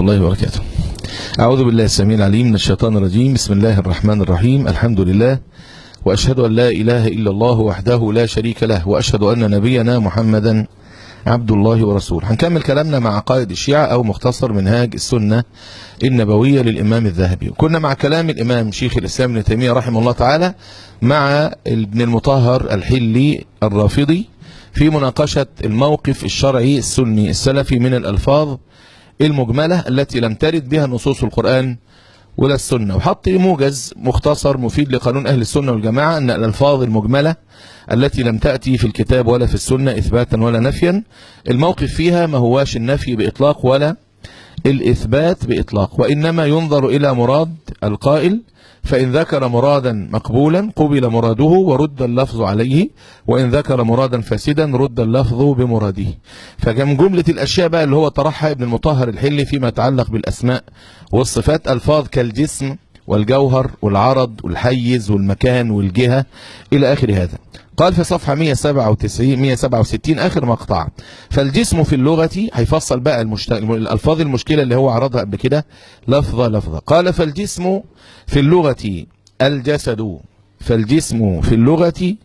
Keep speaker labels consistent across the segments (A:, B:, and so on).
A: الله وبركاته أعوذ بالله السميع العليم من الشيطان الرجيم بسم الله الرحمن الرحيم الحمد لله وأشهد أن لا إله إلا الله وحده لا شريك له وأشهد أن نبينا محمدا عبد الله ورسوله هنكمل كلامنا مع عقائد الشيعة أو مختصر منهاج السنة النبوية للإمام الذهبي كنا مع كلام الإمام شيخ الإسلام ابن تيمية رحمه الله تعالى مع ابن المطهر الحلي الرافضي في مناقشة الموقف الشرعي السني السلفي من الألفاظ المجملة التي لم ترد بها نصوص القرآن ولا السنة وحط موجز مختصر مفيد لقانون أهل السنة والجماعة أن الألفاظ المجملة التي لم تأتي في الكتاب ولا في السنة إثباتا ولا نفيا الموقف فيها ما هواش النفي بإطلاق ولا الإثبات بإطلاق وإنما ينظر إلى مراد القائل فإن ذكر مرادا مقبولا قبل مراده ورد اللفظ عليه وإن ذكر مرادا فاسدا رد اللفظ بمراده فكم جملة الأشياء بقى اللي هو طرحها ابن المطهر الحلي فيما يتعلق بالأسماء والصفات ألفاظ كالجسم والجوهر والعرض والحيز والمكان والجهة إلى آخر هذا قال في صفحة 197 167 آخر مقطع فالجسم في اللغة هيفصل بقى المشت... الألفاظ المشكلة اللي هو عرضها قبل كده لفظة لفظة قال فالجسم في اللغة الجسد فالجسم في اللغة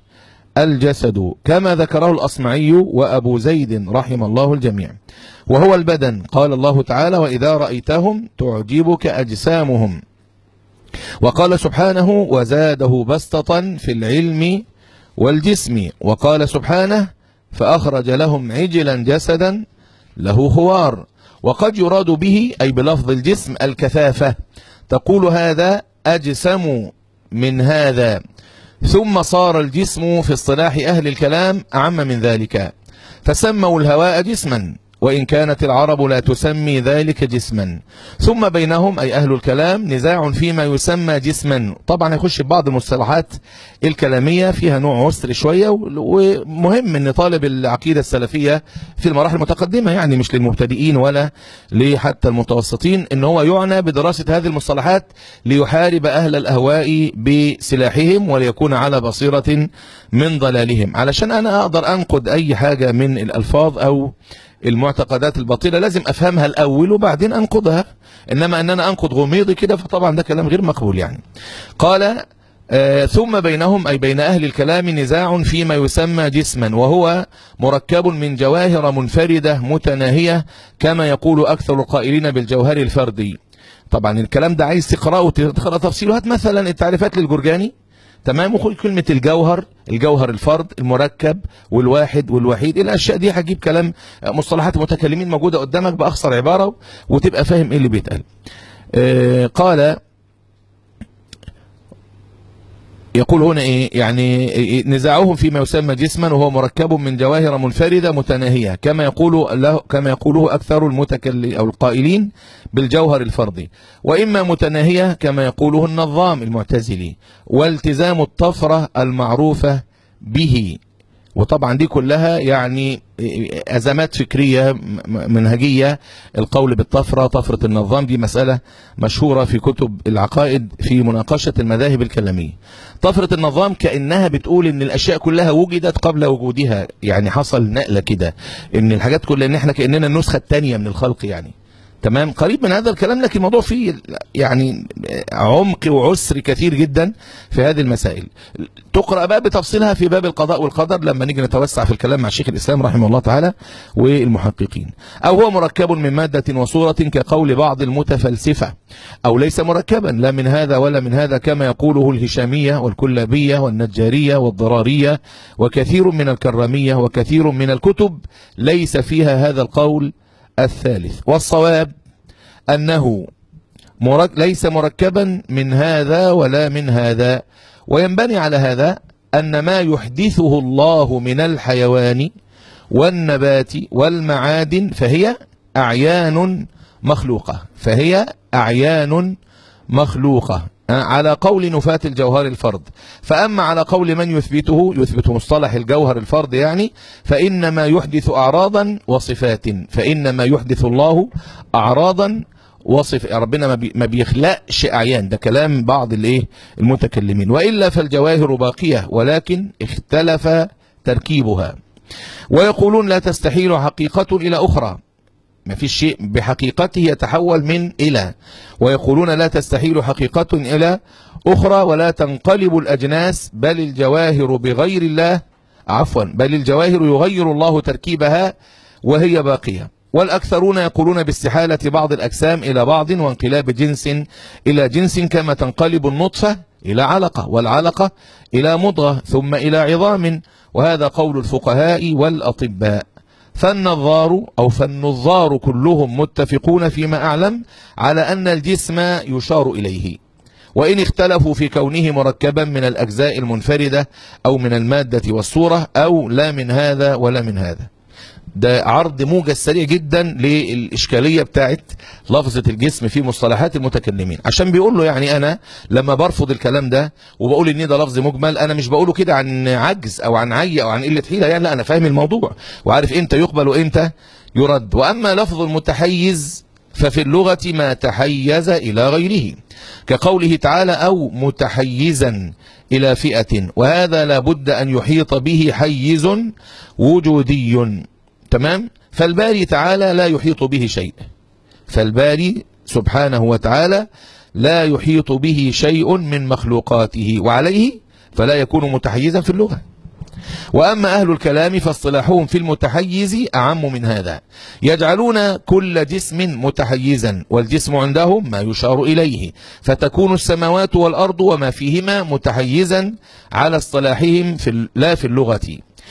A: الجسد كما ذكره الأصمعي وأبو زيد رحم الله الجميع وهو البدن قال الله تعالى وإذا رأيتهم تعجبك أجسامهم وقال سبحانه وزاده بسطة في العلم والجسم وقال سبحانه فأخرج لهم عجلا جسدا له خوار وقد يراد به أي بلفظ الجسم الكثافة تقول هذا أجسم من هذا ثم صار الجسم في اصطلاح أهل الكلام أعم من ذلك فسموا الهواء جسما وإن كانت العرب لا تسمي ذلك جسما ثم بينهم أي أهل الكلام نزاع فيما يسمى جسما طبعا يخش في بعض المصطلحات الكلامية فيها نوع عسر شوية ومهم أن طالب العقيدة السلفية في المراحل المتقدمة يعني مش للمبتدئين ولا لحتى المتوسطين أن هو يعنى بدراسة هذه المصطلحات ليحارب أهل الأهواء بسلاحهم وليكون على بصيرة من ضلالهم علشان أنا أقدر أنقد أي حاجة من الألفاظ أو المعتقدات الباطلة لازم أفهمها الأول وبعدين أنقضها إنما أن أنا أنقض غميضي كده فطبعا ده كلام غير مقبول يعني قال آه ثم بينهم أي بين أهل الكلام نزاع فيما يسمى جسما وهو مركب من جواهر منفردة متناهية كما يقول أكثر القائلين بالجوهر الفردي طبعا الكلام ده عايز تقرأه وتقرأ تفصيله هات مثلا التعريفات للجرجاني تمام وخد كلمة الجوهر الجوهر الفرد المركب والواحد والوحيد الأشياء دي هجيب كلام مصطلحات المتكلمين موجودة قدامك بأخصر عبارة وتبقى فاهم ايه اللي بيتقال آه قال يقول هنا ايه يعني نزاعهم فيما يسمى جسما وهو مركب من جواهر منفردة متناهية كما يقول له كما يقوله اكثر المتكلم او القائلين بالجوهر الفردي واما متناهية كما يقوله النظام المعتزلي والتزام الطفرة المعروفة به وطبعا دي كلها يعني أزمات فكرية منهجية القول بالطفرة طفرة النظام دي مسألة مشهورة في كتب العقائد في مناقشة المذاهب الكلامية طفرة النظام كأنها بتقول ان الأشياء كلها وجدت قبل وجودها يعني حصل نقلة كده ان الحاجات كلها ان احنا كأننا النسخة الثانية من الخلق يعني تمام قريب من هذا الكلام لكن الموضوع فيه يعني عمق وعسر كثير جدا في هذه المسائل تقرأ بقى بتفصيلها في باب القضاء والقدر لما نيجي نتوسع في الكلام مع شيخ الإسلام رحمه الله تعالى والمحققين أو هو مركب من مادة وصورة كقول بعض المتفلسفة أو ليس مركبا لا من هذا ولا من هذا كما يقوله الهشامية والكلابية والنجارية والضرارية وكثير من الكرامية وكثير من الكتب ليس فيها هذا القول الثالث والصواب أنه مرك ليس مركبا من هذا ولا من هذا وينبني على هذا أن ما يحدثه الله من الحيوان والنبات والمعادن فهي أعيان مخلوقة فهي أعيان مخلوقة على قول نفاة الجوهر الفرد فأما على قول من يثبته يثبت مصطلح الجوهر الفرد يعني فإنما يحدث أعراضا وصفات فإنما يحدث الله أعراضا وصف ربنا ما بيخلقش أعيان ده كلام بعض الايه المتكلمين وإلا فالجواهر باقية ولكن اختلف تركيبها ويقولون لا تستحيل حقيقة إلى أخرى ما فيش شيء بحقيقته يتحول من إلى ويقولون لا تستحيل حقيقة إلى أخرى ولا تنقلب الأجناس بل الجواهر بغير الله عفوا بل الجواهر يغير الله تركيبها وهي باقية والأكثرون يقولون باستحالة بعض الأجسام إلى بعض وانقلاب جنس إلى جنس كما تنقلب النطفة إلى علقة والعلقة إلى مضغة ثم إلى عظام وهذا قول الفقهاء والأطباء فالنظار أو فالنظار كلهم متفقون فيما أعلم على أن الجسم يشار إليه وإن اختلفوا في كونه مركبا من الأجزاء المنفردة أو من المادة والصورة أو لا من هذا ولا من هذا ده عرض موجز سريع جدا للإشكالية بتاعت لفظة الجسم في مصطلحات المتكلمين عشان بيقول له يعني أنا لما برفض الكلام ده وبقول إن ده لفظ مجمل أنا مش بقوله كده عن عجز أو عن عي أو عن قلة حيلة يعني لا أنا فاهم الموضوع وعارف إمتى يقبل وإمتى يرد وأما لفظ المتحيز ففي اللغة ما تحيز إلى غيره كقوله تعالى أو متحيزا إلى فئة وهذا لابد أن يحيط به حيز وجودي تمام فالباري تعالى لا يحيط به شيء فالباري سبحانه وتعالى لا يحيط به شيء من مخلوقاته وعليه فلا يكون متحيزا في اللغة وأما أهل الكلام فاصطلاحهم في المتحيز أعم من هذا يجعلون كل جسم متحيزا والجسم عندهم ما يشار إليه فتكون السماوات والأرض وما فيهما متحيزا على اصطلاحهم في لا في اللغة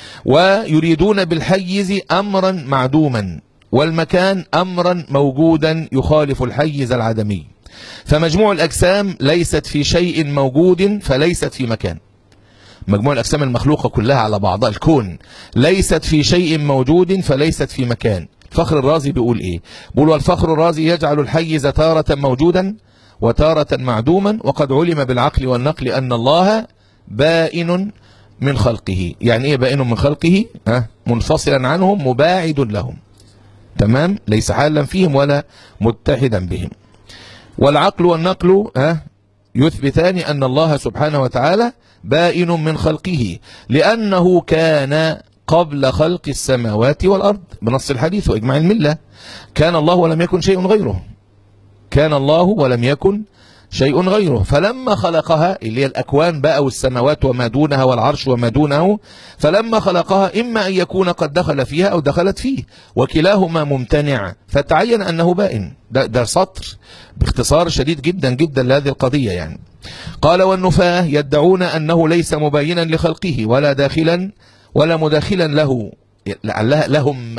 A: ويريدون بالحيز أمرا معدوما والمكان أمرا موجودا يخالف الحيز العدمي فمجموع الأجسام ليست في شيء موجود فليست في مكان مجموع الأجسام المخلوقة كلها على بعضها الكون ليست في شيء موجود فليست في مكان فخر الرازي بيقول ايه بيقول والفخر الرازي يجعل الحيز تارة موجودا وتارة معدوما وقد علم بالعقل والنقل أن الله بائن من خلقه يعني ايه بائن من خلقه ها منفصلا عنهم مباعد لهم تمام ليس حالا فيهم ولا متحدا بهم والعقل والنقل ها يثبتان أن الله سبحانه وتعالى بائن من خلقه لأنه كان قبل خلق السماوات والأرض بنص الحديث وإجماع الملة كان الله ولم يكن شيء غيره كان الله ولم يكن شيء غيره فلما خلقها اللي هي الأكوان بقى والسماوات وما دونها والعرش وما دونه فلما خلقها إما أن يكون قد دخل فيها أو دخلت فيه وكلاهما ممتنع فتعين أنه بائن ده, ده سطر باختصار شديد جدا جدا لهذه القضية يعني قال والنفاه يدعون أنه ليس مباينا لخلقه ولا داخلا ولا مداخلا له لعلها لهم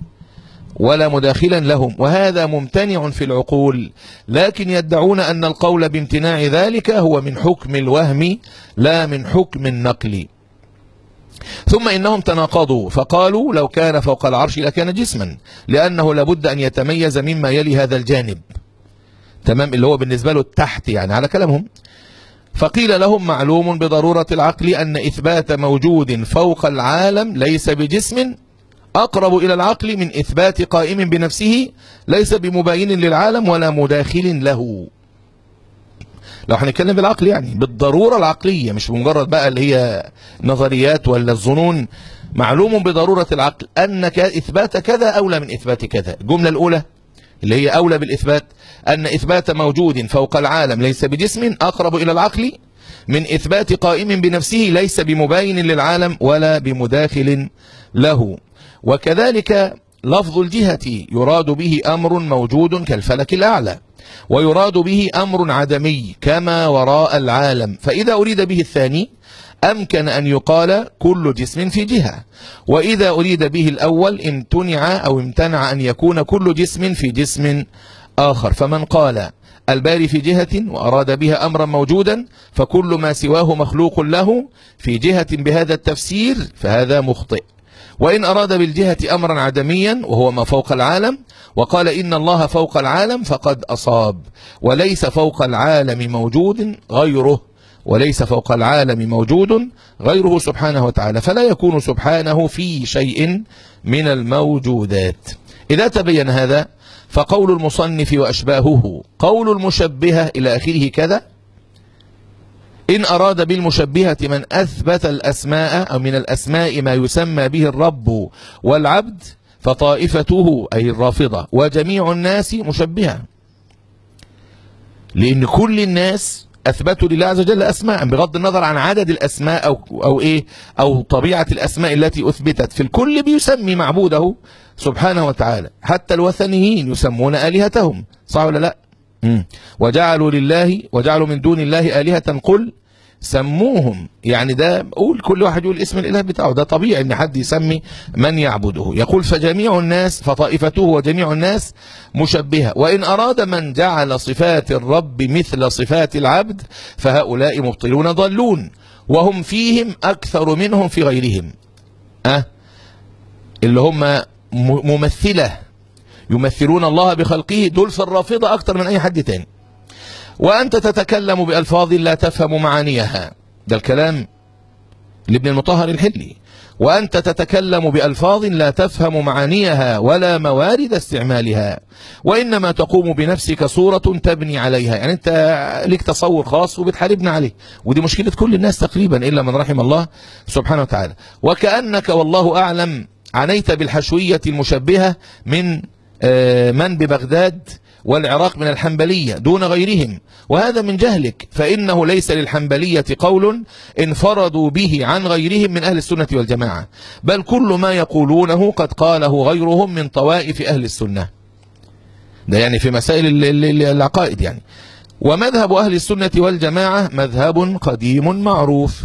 A: ولا مداخلا لهم وهذا ممتنع في العقول لكن يدعون أن القول بامتناع ذلك هو من حكم الوهم لا من حكم النقل ثم إنهم تناقضوا فقالوا لو كان فوق العرش لكان جسما لأنه لابد أن يتميز مما يلي هذا الجانب تمام اللي هو بالنسبة له التحت يعني على كلامهم فقيل لهم معلوم بضرورة العقل أن إثبات موجود فوق العالم ليس بجسم أقرب إلى العقل من إثبات قائم بنفسه ليس بمباين للعالم ولا مداخل له لو هنتكلم بالعقل يعني بالضرورة العقلية مش بمجرد بقى اللي هي نظريات ولا الظنون معلوم بضرورة العقل أن إثبات كذا أولى من إثبات كذا الجملة الأولى اللي هي أولى بالإثبات أن إثبات موجود فوق العالم ليس بجسم أقرب إلى العقل من إثبات قائم بنفسه ليس بمباين للعالم ولا بمداخل له وكذلك لفظ الجهة يراد به أمر موجود كالفلك الأعلى ويراد به أمر عدمي كما وراء العالم فإذا أريد به الثاني أمكن أن يقال كل جسم في جهة وإذا أريد به الأول امتنع أو امتنع أن يكون كل جسم في جسم آخر فمن قال الباري في جهة وأراد بها أمرا موجودا فكل ما سواه مخلوق له في جهة بهذا التفسير فهذا مخطئ وإن أراد بالجهة أمرا عدميا وهو ما فوق العالم وقال إن الله فوق العالم فقد أصاب وليس فوق العالم موجود غيره وليس فوق العالم موجود غيره سبحانه وتعالى فلا يكون سبحانه في شيء من الموجودات إذا تبين هذا فقول المصنف وأشباهه قول المشبهة إلى آخره كذا إن أراد بالمشبهة من أثبت الأسماء أو من الأسماء ما يسمى به الرب والعبد فطائفته أي الرافضة وجميع الناس مشبهة لأن كل الناس أثبتوا لله عز وجل أسماء بغض النظر عن عدد الأسماء أو, أو إيه أو طبيعة الأسماء التي أثبتت في الكل بيسمي معبوده سبحانه وتعالى حتى الوثنيين يسمون آلهتهم صح ولا لا مم. وجعلوا لله وجعلوا من دون الله آلهة قل سموهم يعني ده قول كل واحد يقول اسم الاله بتاعه ده طبيعي ان حد يسمي من يعبده يقول فجميع الناس فطائفته وجميع الناس مشبهه وان اراد من جعل صفات الرب مثل صفات العبد فهؤلاء مبطلون ضلون وهم فيهم اكثر منهم في غيرهم أه؟ اللي هم ممثله يمثلون الله بخلقه دول في الرافضه اكثر من اي حد تاني وأنت تتكلم بألفاظ لا تفهم معانيها ده الكلام لابن المطهر الحلي وأنت تتكلم بألفاظ لا تفهم معانيها ولا موارد استعمالها وإنما تقوم بنفسك صورة تبني عليها يعني أنت لك تصور خاص وبتحاربنا عليه ودي مشكلة كل الناس تقريبا إلا من رحم الله سبحانه وتعالى وكأنك والله أعلم عنيت بالحشوية المشبهة من من ببغداد والعراق من الحنبلية دون غيرهم وهذا من جهلك فإنه ليس للحنبلية قول انفردوا به عن غيرهم من أهل السنة والجماعة بل كل ما يقولونه قد قاله غيرهم من طوائف أهل السنة ده يعني في مسائل العقائد يعني ومذهب أهل السنة والجماعة مذهب قديم معروف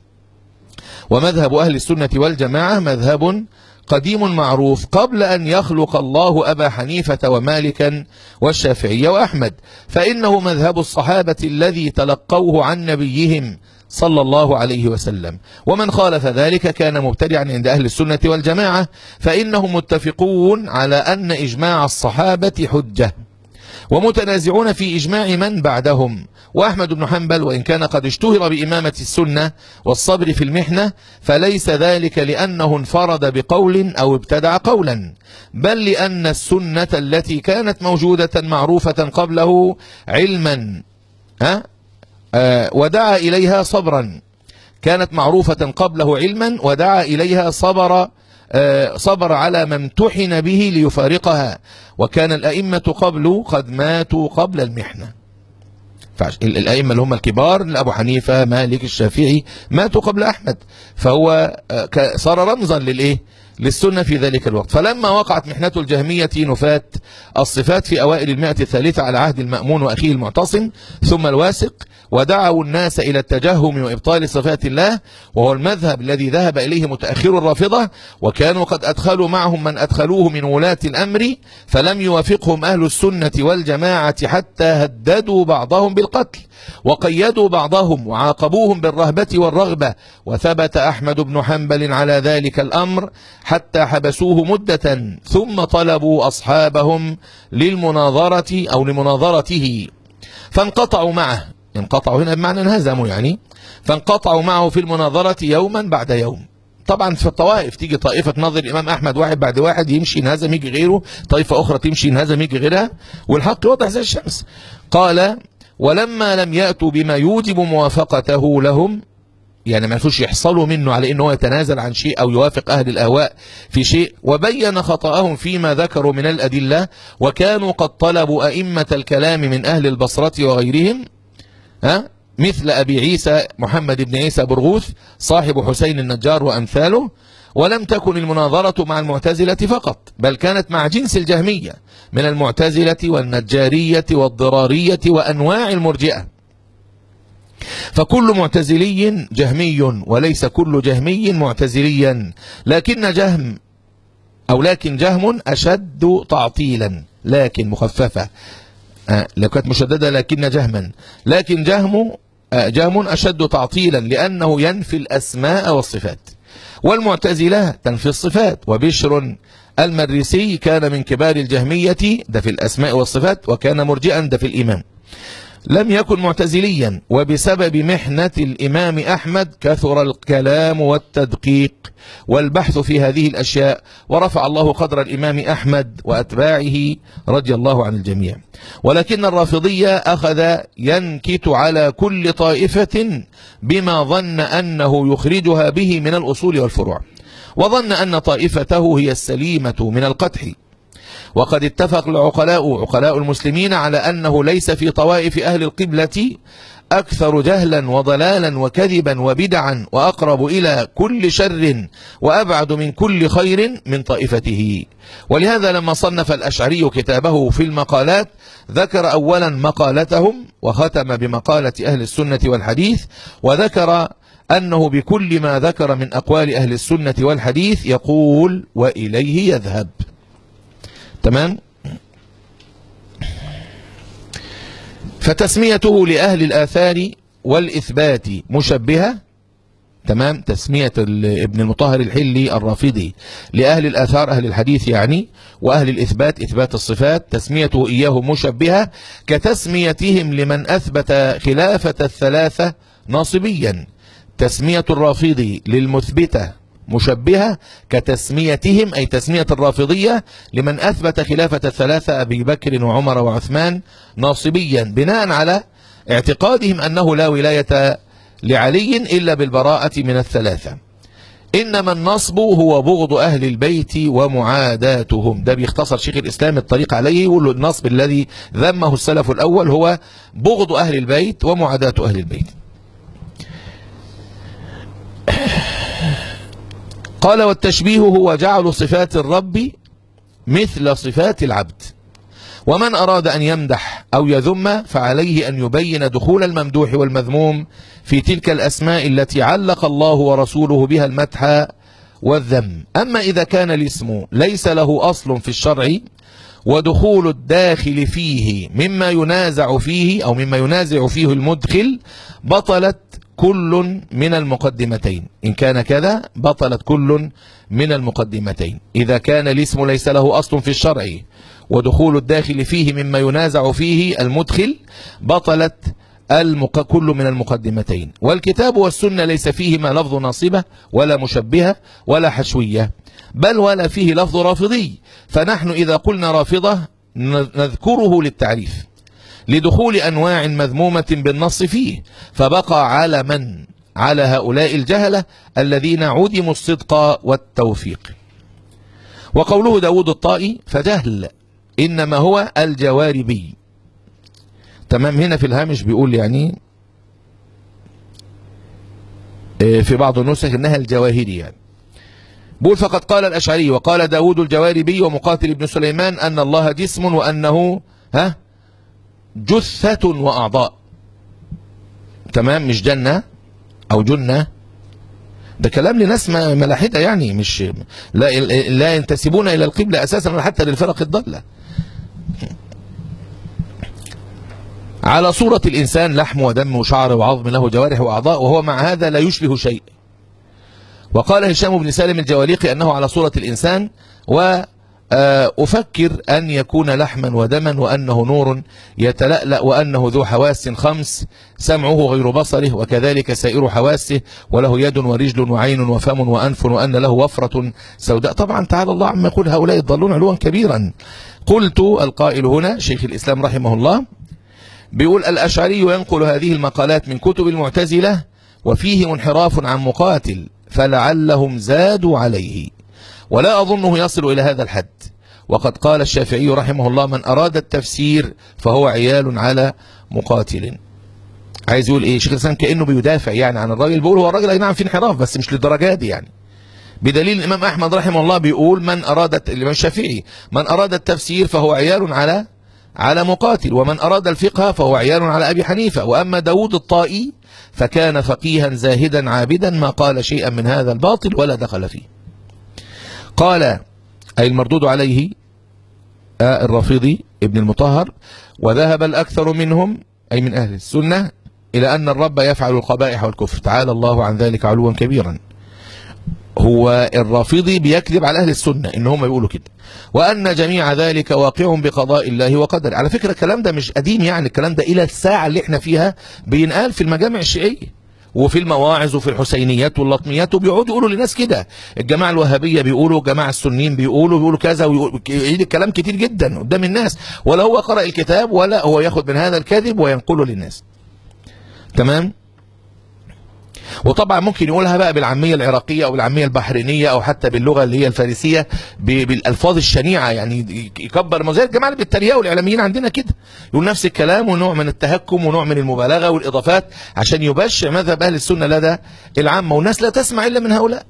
A: ومذهب أهل السنة والجماعة مذهب قديم معروف قبل أن يخلق الله أبا حنيفة ومالكا والشافعي وأحمد فإنه مذهب الصحابة الذي تلقوه عن نبيهم صلى الله عليه وسلم ومن خالف ذلك كان مبتدعا عند أهل السنة والجماعة فإنهم متفقون على أن إجماع الصحابة حجة ومتنازعون في إجماع من بعدهم وأحمد بن حنبل وإن كان قد اشتهر بإمامة السنة والصبر في المحنة فليس ذلك لأنه انفرد بقول أو ابتدع قولا بل لأن السنة التي كانت موجودة معروفة قبله علما ها آه ودعا إليها صبرا كانت معروفة قبله علما ودعا إليها صبر صبر على ما امتحن به ليفارقها وكان الأئمة قبل قد ماتوا قبل المحنة الأئمة اللي هم الكبار أبو حنيفة مالك الشافعي ماتوا قبل أحمد فهو صار رمزا للإيه للسنة في ذلك الوقت فلما وقعت محنة الجهمية نفاة الصفات في أوائل المئة الثالثة على عهد المأمون وأخيه المعتصم ثم الواسق ودعوا الناس إلى التجهم وإبطال صفات الله وهو المذهب الذي ذهب إليه متأخر الرافضة وكانوا قد أدخلوا معهم من أدخلوه من ولاة الأمر فلم يوافقهم أهل السنة والجماعة حتى هددوا بعضهم بالقتل وقيدوا بعضهم وعاقبوهم بالرهبة والرغبة وثبت أحمد بن حنبل على ذلك الأمر حتى حبسوه مدة ثم طلبوا أصحابهم للمناظرة أو لمناظرته فانقطعوا معه انقطعوا هنا بمعنى انهزموا يعني فانقطعوا معه في المناظرة يوما بعد يوم طبعا في الطوائف تيجي طائفة نظر الإمام أحمد واحد بعد واحد يمشي ينهزم يجي غيره طائفة أخرى تمشي ينهزم يجي غيرها والحق واضح زي الشمس قال ولما لم يأتوا بما يوجب موافقته لهم يعني ما فيش يحصلوا منه على انه يتنازل عن شيء او يوافق اهل الاهواء في شيء وبين خطأهم فيما ذكروا من الادله وكانوا قد طلبوا ائمه الكلام من اهل البصره وغيرهم ها مثل ابي عيسى محمد بن عيسى برغوث صاحب حسين النجار وامثاله ولم تكن المناظرة مع المعتزلة فقط بل كانت مع جنس الجهمية من المعتزلة والنجارية والضرارية وأنواع المرجئة فكل معتزلي جهمي وليس كل جهمي معتزليا لكن جهم أو لكن جهم أشد تعطيلا لكن مخففة آه لو كانت مشددة لكن جهما لكن جهم آه جهم أشد تعطيلا لأنه ينفي الأسماء والصفات والمعتزلة تنفي الصفات وبشر المريسي كان من كبار الجهمية ده في الأسماء والصفات وكان مرجئا ده في الإمام لم يكن معتزليا وبسبب محنة الإمام أحمد كثر الكلام والتدقيق والبحث في هذه الأشياء ورفع الله قدر الإمام أحمد وأتباعه رضي الله عن الجميع ولكن الرافضية أخذ ينكت على كل طائفة بما ظن أنه يخرجها به من الأصول والفروع وظن أن طائفته هي السليمة من القدح وقد اتفق العقلاء عقلاء المسلمين على أنه ليس في طوائف أهل القبلة أكثر جهلا وضلالا وكذبا وبدعا وأقرب إلى كل شر وأبعد من كل خير من طائفته ولهذا لما صنف الأشعري كتابه في المقالات ذكر أولا مقالتهم وختم بمقالة أهل السنة والحديث وذكر أنه بكل ما ذكر من أقوال أهل السنة والحديث يقول وإليه يذهب تمام فتسميته لأهل الآثار والإثبات مشبهة تمام تسمية ابن المطهر الحلي الرافضي لأهل الآثار أهل الحديث يعني وأهل الإثبات إثبات الصفات تسميته إياه مشبهة كتسميتهم لمن أثبت خلافة الثلاثة ناصبيا تسمية الرافضي للمثبتة مشبهة كتسميتهم أي تسمية الرافضية لمن أثبت خلافة الثلاثة أبي بكر وعمر وعثمان ناصبيا بناء على اعتقادهم أنه لا ولاية لعلي إلا بالبراءة من الثلاثة إنما النصب هو بغض أهل البيت ومعاداتهم ده بيختصر شيخ الإسلام الطريق عليه يقول له النصب الذي ذمه السلف الأول هو بغض أهل البيت ومعاداة أهل البيت قال والتشبيه هو جعل صفات الرب مثل صفات العبد ومن أراد أن يمدح أو يذم فعليه أن يبين دخول الممدوح والمذموم في تلك الأسماء التي علق الله ورسوله بها المدح والذم أما إذا كان الاسم ليس له أصل في الشرع ودخول الداخل فيه مما ينازع فيه أو مما ينازع فيه المدخل بطلت كل من المقدمتين إن كان كذا بطلت كل من المقدمتين إذا كان الاسم ليس له أصل في الشرع ودخول الداخل فيه مما ينازع فيه المدخل بطلت المق... كل من المقدمتين والكتاب والسنة ليس فيهما لفظ ناصبة ولا مشبهة ولا حشوية بل ولا فيه لفظ رافضي فنحن إذا قلنا رافضة نذكره للتعريف لدخول أنواع مذمومة بالنص فيه فبقى على من على هؤلاء الجهلة الذين عدموا الصدق والتوفيق وقوله داود الطائي فجهل إنما هو الجواربي تمام هنا في الهامش بيقول يعني في بعض النسخ إنها الجواهري يعني بقول فقد قال الأشعري وقال داود الجواربي ومقاتل ابن سليمان أن الله جسم وأنه ها جثة وأعضاء تمام مش جنة أو جنة ده كلام لناس ملاحدة يعني مش لا, لا ينتسبون إلى القبلة أساسا ولا حتى للفرق الضالة على صورة الإنسان لحم ودم وشعر وعظم له جوارح وأعضاء وهو مع هذا لا يشبه شيء وقال هشام بن سالم الجواليقي أنه على صورة الإنسان و أفكر أن يكون لحما ودما وأنه نور يتلألأ وأنه ذو حواس خمس سمعه غير بصره وكذلك سائر حواسه وله يد ورجل وعين وفم وأنف وأن له وفرة سوداء طبعا تعالى الله عما يقول هؤلاء يضلون علوا كبيرا قلت القائل هنا شيخ الإسلام رحمه الله بيقول الأشعري ينقل هذه المقالات من كتب المعتزلة وفيه انحراف عن مقاتل فلعلهم زادوا عليه ولا أظنه يصل إلى هذا الحد وقد قال الشافعي رحمه الله من أراد التفسير فهو عيال على مقاتل عايز يقول ايه شيخ الاسلام كانه بيدافع يعني عن الراجل بيقول هو الراجل اي نعم في انحراف بس مش للدرجه دي يعني بدليل الامام احمد رحمه الله بيقول من اراد الامام الشافعي من اراد التفسير فهو عيال على على مقاتل ومن اراد الفقه فهو عيال على ابي حنيفه واما داود الطائي فكان فقيها زاهدا عابدا ما قال شيئا من هذا الباطل ولا دخل فيه قال أي المردود عليه الرافضي ابن المطهر وذهب الأكثر منهم أي من أهل السنة إلى أن الرب يفعل القبائح والكفر تعالى الله عن ذلك علوا كبيرا هو الرافضي بيكذب على أهل السنة إن هم يقولوا كده وأن جميع ذلك واقع بقضاء الله وقدره على فكرة الكلام ده مش قديم يعني الكلام ده إلى الساعة اللي احنا فيها بينقال في المجامع الشيعية وفي المواعظ وفي الحسينيات واللطميات وبيقعدوا يقولوا لناس كده الجماعة الوهابية بيقولوا الجماعة السنيين بيقولوا بيقولوا كذا ويعيد الكلام كتير جدا قدام الناس ولا هو قرأ الكتاب ولا هو ياخد من هذا الكذب وينقله للناس تمام وطبعا ممكن يقولها بقى بالعاميه العراقيه او بالعاميه البحرينيه او حتى باللغه اللي هي الفارسيه ب- بالالفاظ الشنيعه يعني يكبر ما زي الجماعه اللي بيتريقوا الاعلاميين عندنا كده يقول نفس الكلام ونوع من التهكم ونوع من المبالغه والاضافات عشان يبشع مذهب اهل السنه لدى العامه والناس لا تسمع الا من هؤلاء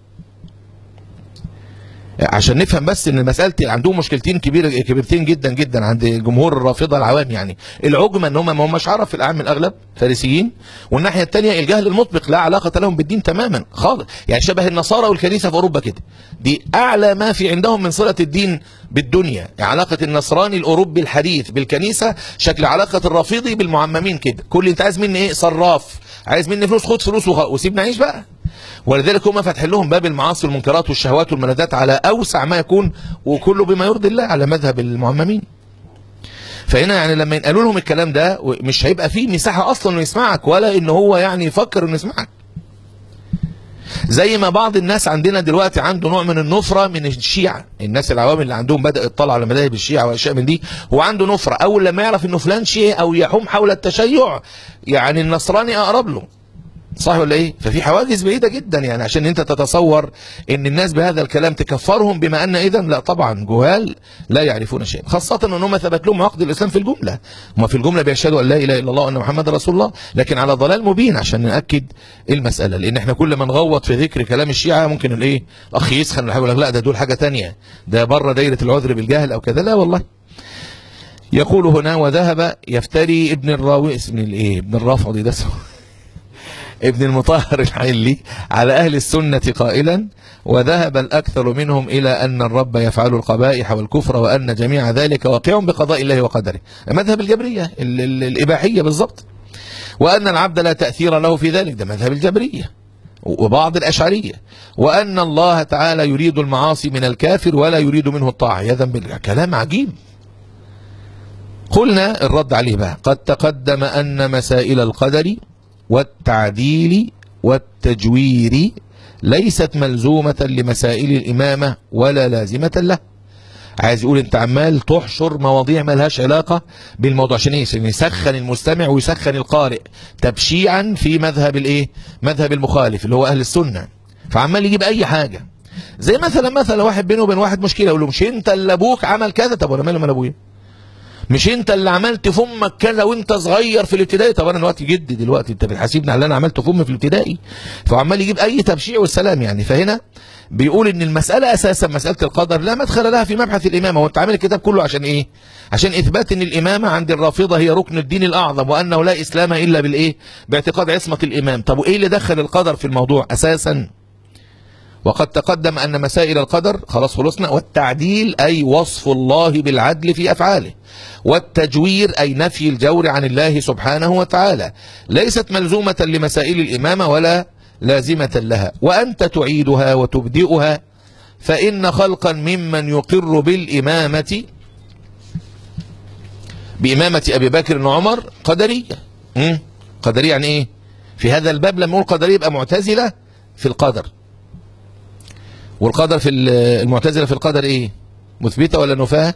A: عشان نفهم بس ان مساله عندهم مشكلتين كبيره كبيرتين جدا جدا عند جمهور الرافضه العوام يعني العجمه ان هم ما هماش عرب في الاعم الاغلب فارسيين والناحيه الثانيه الجهل المطبق لا علاقه لهم بالدين تماما خالص يعني شبه النصارى والكنيسه في اوروبا كده دي اعلى ما في عندهم من صله الدين بالدنيا يعني علاقه النصراني الاوروبي الحديث بالكنيسه شكل علاقه الرافضي بالمعممين كده كل انت عايز مني ايه صراف عايز مني فلوس خد فلوس وخ- وسيبني اعيش بقى ولذلك هم فاتحين لهم باب المعاصي والمنكرات والشهوات والملذات على اوسع ما يكون وكله بما يرضي الله على مذهب المعممين فهنا يعني لما ينقلوا لهم الكلام ده مش هيبقى فيه مساحه اصلا انه يسمعك ولا ان هو يعني يفكر انه يسمعك زي ما بعض الناس عندنا دلوقتي عنده نوع من النفرة من الشيعة الناس العوام اللي عندهم بدأ يطلع على مذاهب الشيعة وأشياء من دي هو عنده نفرة أول لما يعرف إنه فلان شيعي أو يحوم حول التشيع يعني النصراني أقرب له صح ولا ايه ففي حواجز بعيده جدا يعني عشان انت تتصور ان الناس بهذا الكلام تكفرهم بما ان اذا لا طبعا جهال لا يعرفون شيئا خاصه ان هم ثبت لهم عقد الاسلام في الجمله هم في الجمله بيشهدوا ان لا اله الا الله وان محمد رسول الله لكن على ضلال مبين عشان ناكد المساله لان احنا كل ما نغوط في ذكر كلام الشيعه ممكن الايه الاخ يسخن يقول لك لا ده دول حاجه تانية ده بره دايره العذر بالجهل او كذا لا والله يقول هنا وذهب يفتري ابن الراوي اسم الايه ابن الرافضي ده اسمه ابن المطهر الحلي على أهل السنة قائلا وذهب الأكثر منهم إلى أن الرب يفعل القبائح والكفر وأن جميع ذلك واقع بقضاء الله وقدره مذهب الجبرية ال- ال- الإباحية بالضبط وأن العبد لا تأثير له في ذلك ده مذهب الجبرية وبعض الأشعرية وأن الله تعالى يريد المعاصي من الكافر ولا يريد منه الطاعة عياذا بالله كلام عجيب قلنا الرد عليه بقى قد تقدم أن مسائل القدر والتعديل والتجوير ليست ملزومة لمسائل الإمامة ولا لازمة له عايز يقول انت عمال تحشر مواضيع ملهاش علاقة بالموضوع عشان ايه عشان يسخن المستمع ويسخن القارئ تبشيعا في مذهب الايه مذهب المخالف اللي هو اهل السنة فعمال يجيب اي حاجة زي مثلا مثلا واحد بينه وبين واحد مشكلة يقول له مش انت اللي ابوك عمل كذا طب وانا مالي مال ابويا مش انت اللي عملت في امك كذا وانت صغير في الابتدائي طب انا دلوقتي جدي دلوقتي انت بتحاسبني على اللي انا عملته في امي في الابتدائي فعمال يجيب اي تبشيع والسلام يعني فهنا بيقول ان المساله اساسا مساله القدر لا مدخل لها في مبحث الامامه وانت عامل الكتاب كله عشان ايه عشان اثبات ان الامامه عند الرافضه هي ركن الدين الاعظم وانه لا اسلام الا بالايه باعتقاد عصمه الامام طب وايه اللي دخل القدر في الموضوع اساسا وقد تقدم أن مسائل القدر خلاص خلصنا والتعديل أي وصف الله بالعدل في أفعاله والتجوير أي نفي الجور عن الله سبحانه وتعالى ليست ملزومة لمسائل الإمامة ولا لازمة لها وأنت تعيدها وتبدئها فإن خلقا ممن يقر بالإمامة بإمامة أبي بكر وعمر قدرية مم. قدرية يعني إيه في هذا الباب لما نقول قدرية يبقى معتزلة في القدر والقدر في المعتزله في القدر ايه مثبته ولا نفاه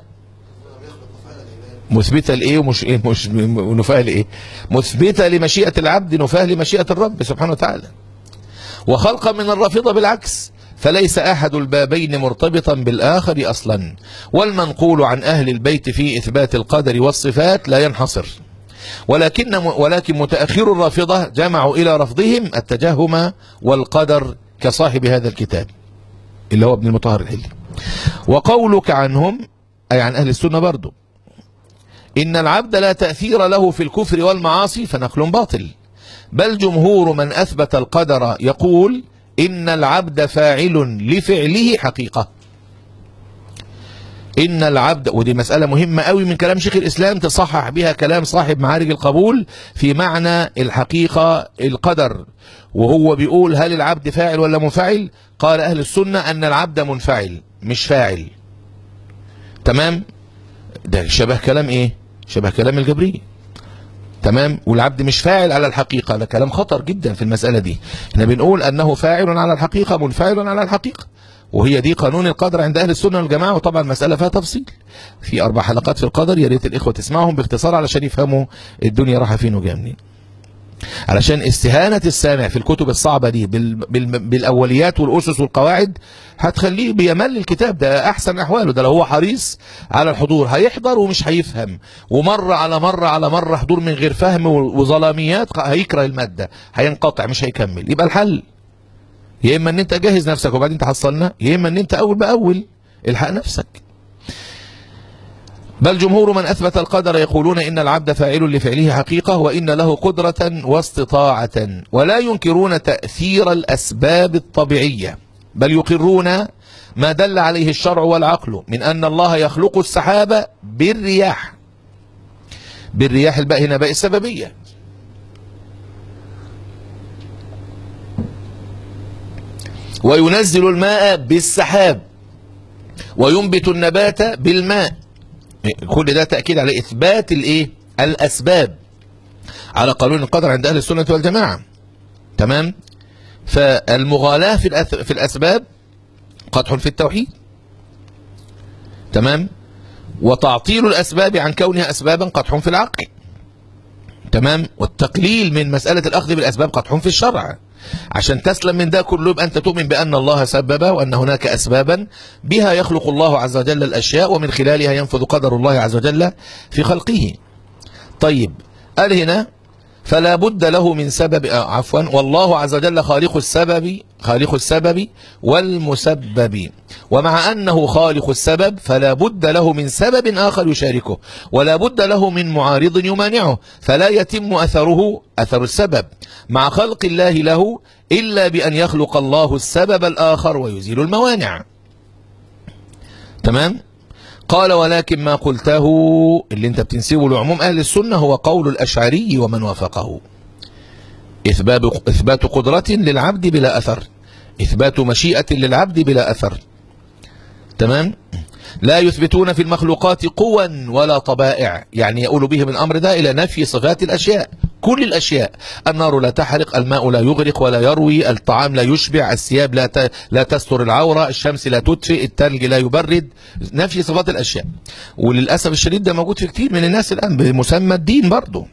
A: مثبته لايه ومش ايه مش نفاه لايه مثبته لمشيئه العبد نفاه لمشيئه الرب سبحانه وتعالى وخلقا من الرافضه بالعكس فليس احد البابين مرتبطا بالاخر اصلا والمنقول عن اهل البيت في اثبات القدر والصفات لا ينحصر ولكن ولكن متاخر الرافضه جمعوا الى رفضهم التجهم والقدر كصاحب هذا الكتاب اللي هو ابن المطهر الحلي وقولك عنهم أي عن أهل السنة برضو إن العبد لا تأثير له في الكفر والمعاصي فنقل باطل بل جمهور من أثبت القدر يقول إن العبد فاعل لفعله حقيقة إن العبد ودي مسألة مهمة قوي من كلام شيخ الإسلام تصحح بها كلام صاحب معارج القبول في معنى الحقيقة القدر وهو بيقول هل العبد فاعل ولا منفعل قال أهل السنة أن العبد منفعل مش فاعل تمام ده شبه كلام إيه شبه كلام الجبرية تمام والعبد مش فاعل على الحقيقة ده كلام خطر جدا في المسألة دي احنا بنقول أنه فاعل على الحقيقة منفعل على الحقيقة وهي دي قانون القدر عند أهل السنة والجماعة وطبعا المسألة فيها تفصيل في أربع حلقات في القدر يا ريت الإخوة تسمعهم باختصار علشان يفهموا الدنيا رايحة فين وجايه منين علشان استهانة السامع في الكتب الصعبة دي بال... بال... بالأوليات والأسس والقواعد هتخليه بيمل الكتاب ده أحسن أحواله ده لو هو حريص على الحضور هيحضر ومش هيفهم ومرة على مرة على مرة حضور من غير فهم وظلاميات هيكره المادة هينقطع مش هيكمل يبقى الحل يا إما إن أنت جهز نفسك وبعدين تحصلنا يا إما إن أنت أول بأول الحق نفسك بل جمهور من أثبت القدر يقولون إن العبد فاعل لفعله حقيقة وإن له قدرة واستطاعة ولا ينكرون تأثير الأسباب الطبيعية بل يقرون ما دل عليه الشرع والعقل من أن الله يخلق السحاب بالرياح بالرياح الباء هنا باء السببية وينزل الماء بالسحاب وينبت النبات بالماء كل ده تأكيد على إثبات الإيه؟ الأسباب على قانون القدر عند أهل السنة والجماعة تمام فالمغالاة في, الأث... في الأسباب قدح في التوحيد تمام وتعطيل الأسباب عن كونها أسبابا قدح في العقل تمام والتقليل من مسألة الأخذ بالأسباب قدح في الشرع عشان تسلم من ده كله يبقى أنت تؤمن بأن الله سبب وأن هناك أسبابا بها يخلق الله عز وجل الأشياء ومن خلالها ينفذ قدر الله عز وجل في خلقه طيب قال هنا فلا بد له من سبب آه عفوا والله عز وجل خالق السبب خالق السبب والمسبب ومع أنه خالق السبب فلا بد له من سبب آخر يشاركه ولا بد له من معارض يمانعه فلا يتم أثره أثر السبب مع خلق الله له إلا بأن يخلق الله السبب الآخر ويزيل الموانع تمام قال ولكن ما قلته اللي انت بتنسبه لعموم أهل السنة هو قول الأشعري ومن وافقه إثبات, إثبات قدرة للعبد بلا أثر إثبات مشيئة للعبد بلا أثر تمام لا يثبتون في المخلوقات قوى ولا طبائع يعني يقول بهم الأمر ده إلى نفي صفات الأشياء كل الأشياء النار لا تحرق الماء لا يغرق ولا يروي الطعام لا يشبع الثياب لا ت... لا تستر العورة الشمس لا تدفئ التلج لا يبرد نفي صفات الأشياء وللأسف الشديد ده موجود في كتير من الناس الآن بمسمى الدين برضه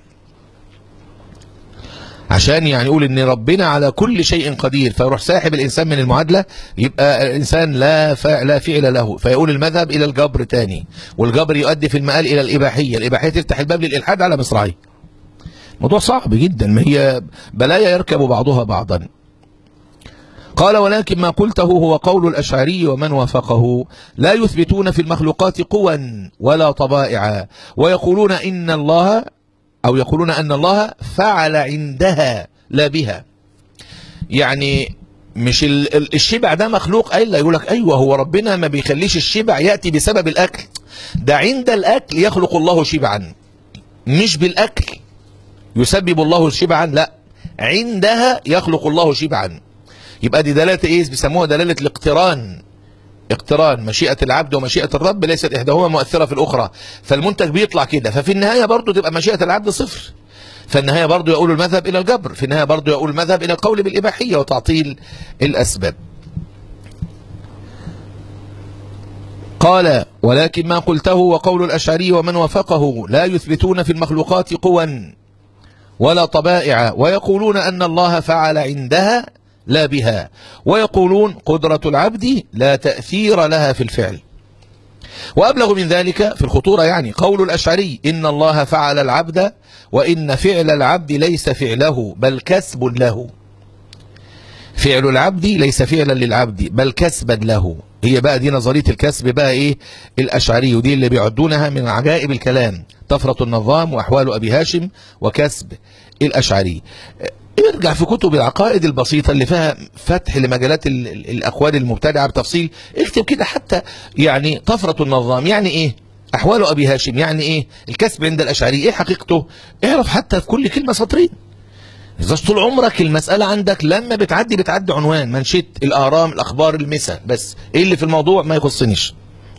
A: عشان يعني يقول ان ربنا على كل شيء قدير فيروح ساحب الانسان من المعادله يبقى الانسان لا فعل لا فعل له فيقول المذهب الى الجبر تاني والجبر يؤدي في المآل الى الاباحيه الاباحيه تفتح الباب للالحاد على مصراعيه موضوع صعب جدا ما هي بلايا يركب بعضها بعضا قال ولكن ما قلته هو قول الأشعري ومن وافقه لا يثبتون في المخلوقات قوى ولا طبائع ويقولون إن الله أو يقولون أن الله فعل عندها لا بها يعني مش الشبع ده مخلوق ألا يقول لك أيوة هو ربنا ما بيخليش الشبع يأتي بسبب الأكل ده عند الأكل يخلق الله شبعا مش بالأكل يسبب الله شبعا لا عندها يخلق الله شبعا يبقى دي دلالة ايه بيسموها دلالة الاقتران اقتران مشيئة العبد ومشيئة الرب ليست إحداهما مؤثرة في الأخرى فالمنتج بيطلع كده ففي النهاية برضو تبقى مشيئة العبد صفر فالنهاية برضو يقول المذهب إلى الجبر في النهاية برضو يقول المذهب إلى القول بالإباحية وتعطيل الأسباب قال ولكن ما قلته وقول الأشعري ومن وافقه لا يثبتون في المخلوقات قوى ولا طبائع ويقولون أن الله فعل عندها لا بها ويقولون قدرة العبد لا تأثير لها في الفعل وأبلغ من ذلك في الخطورة يعني قول الأشعري إن الله فعل العبد وإن فعل العبد ليس فعله بل كسب له فعل العبد ليس فعلا للعبد بل كسبا له هي بقى دي نظرية الكسب بقى ايه الأشعري ودي اللي بيعدونها من عجائب الكلام طفرة النظام وأحوال أبي هاشم وكسب الأشعري ارجع في كتب العقائد البسيطة اللي فيها فتح لمجالات الأقوال المبتدعة بتفصيل اكتب كده حتى يعني طفرة النظام يعني ايه أحوال أبي هاشم يعني ايه الكسب عند الأشعري ايه حقيقته اعرف حتى في كل كلمة سطرين إذا طول عمرك المسألة عندك لما بتعدي بتعدي عنوان منشط الآرام الأخبار المسا بس إيه اللي في الموضوع ما يخصنيش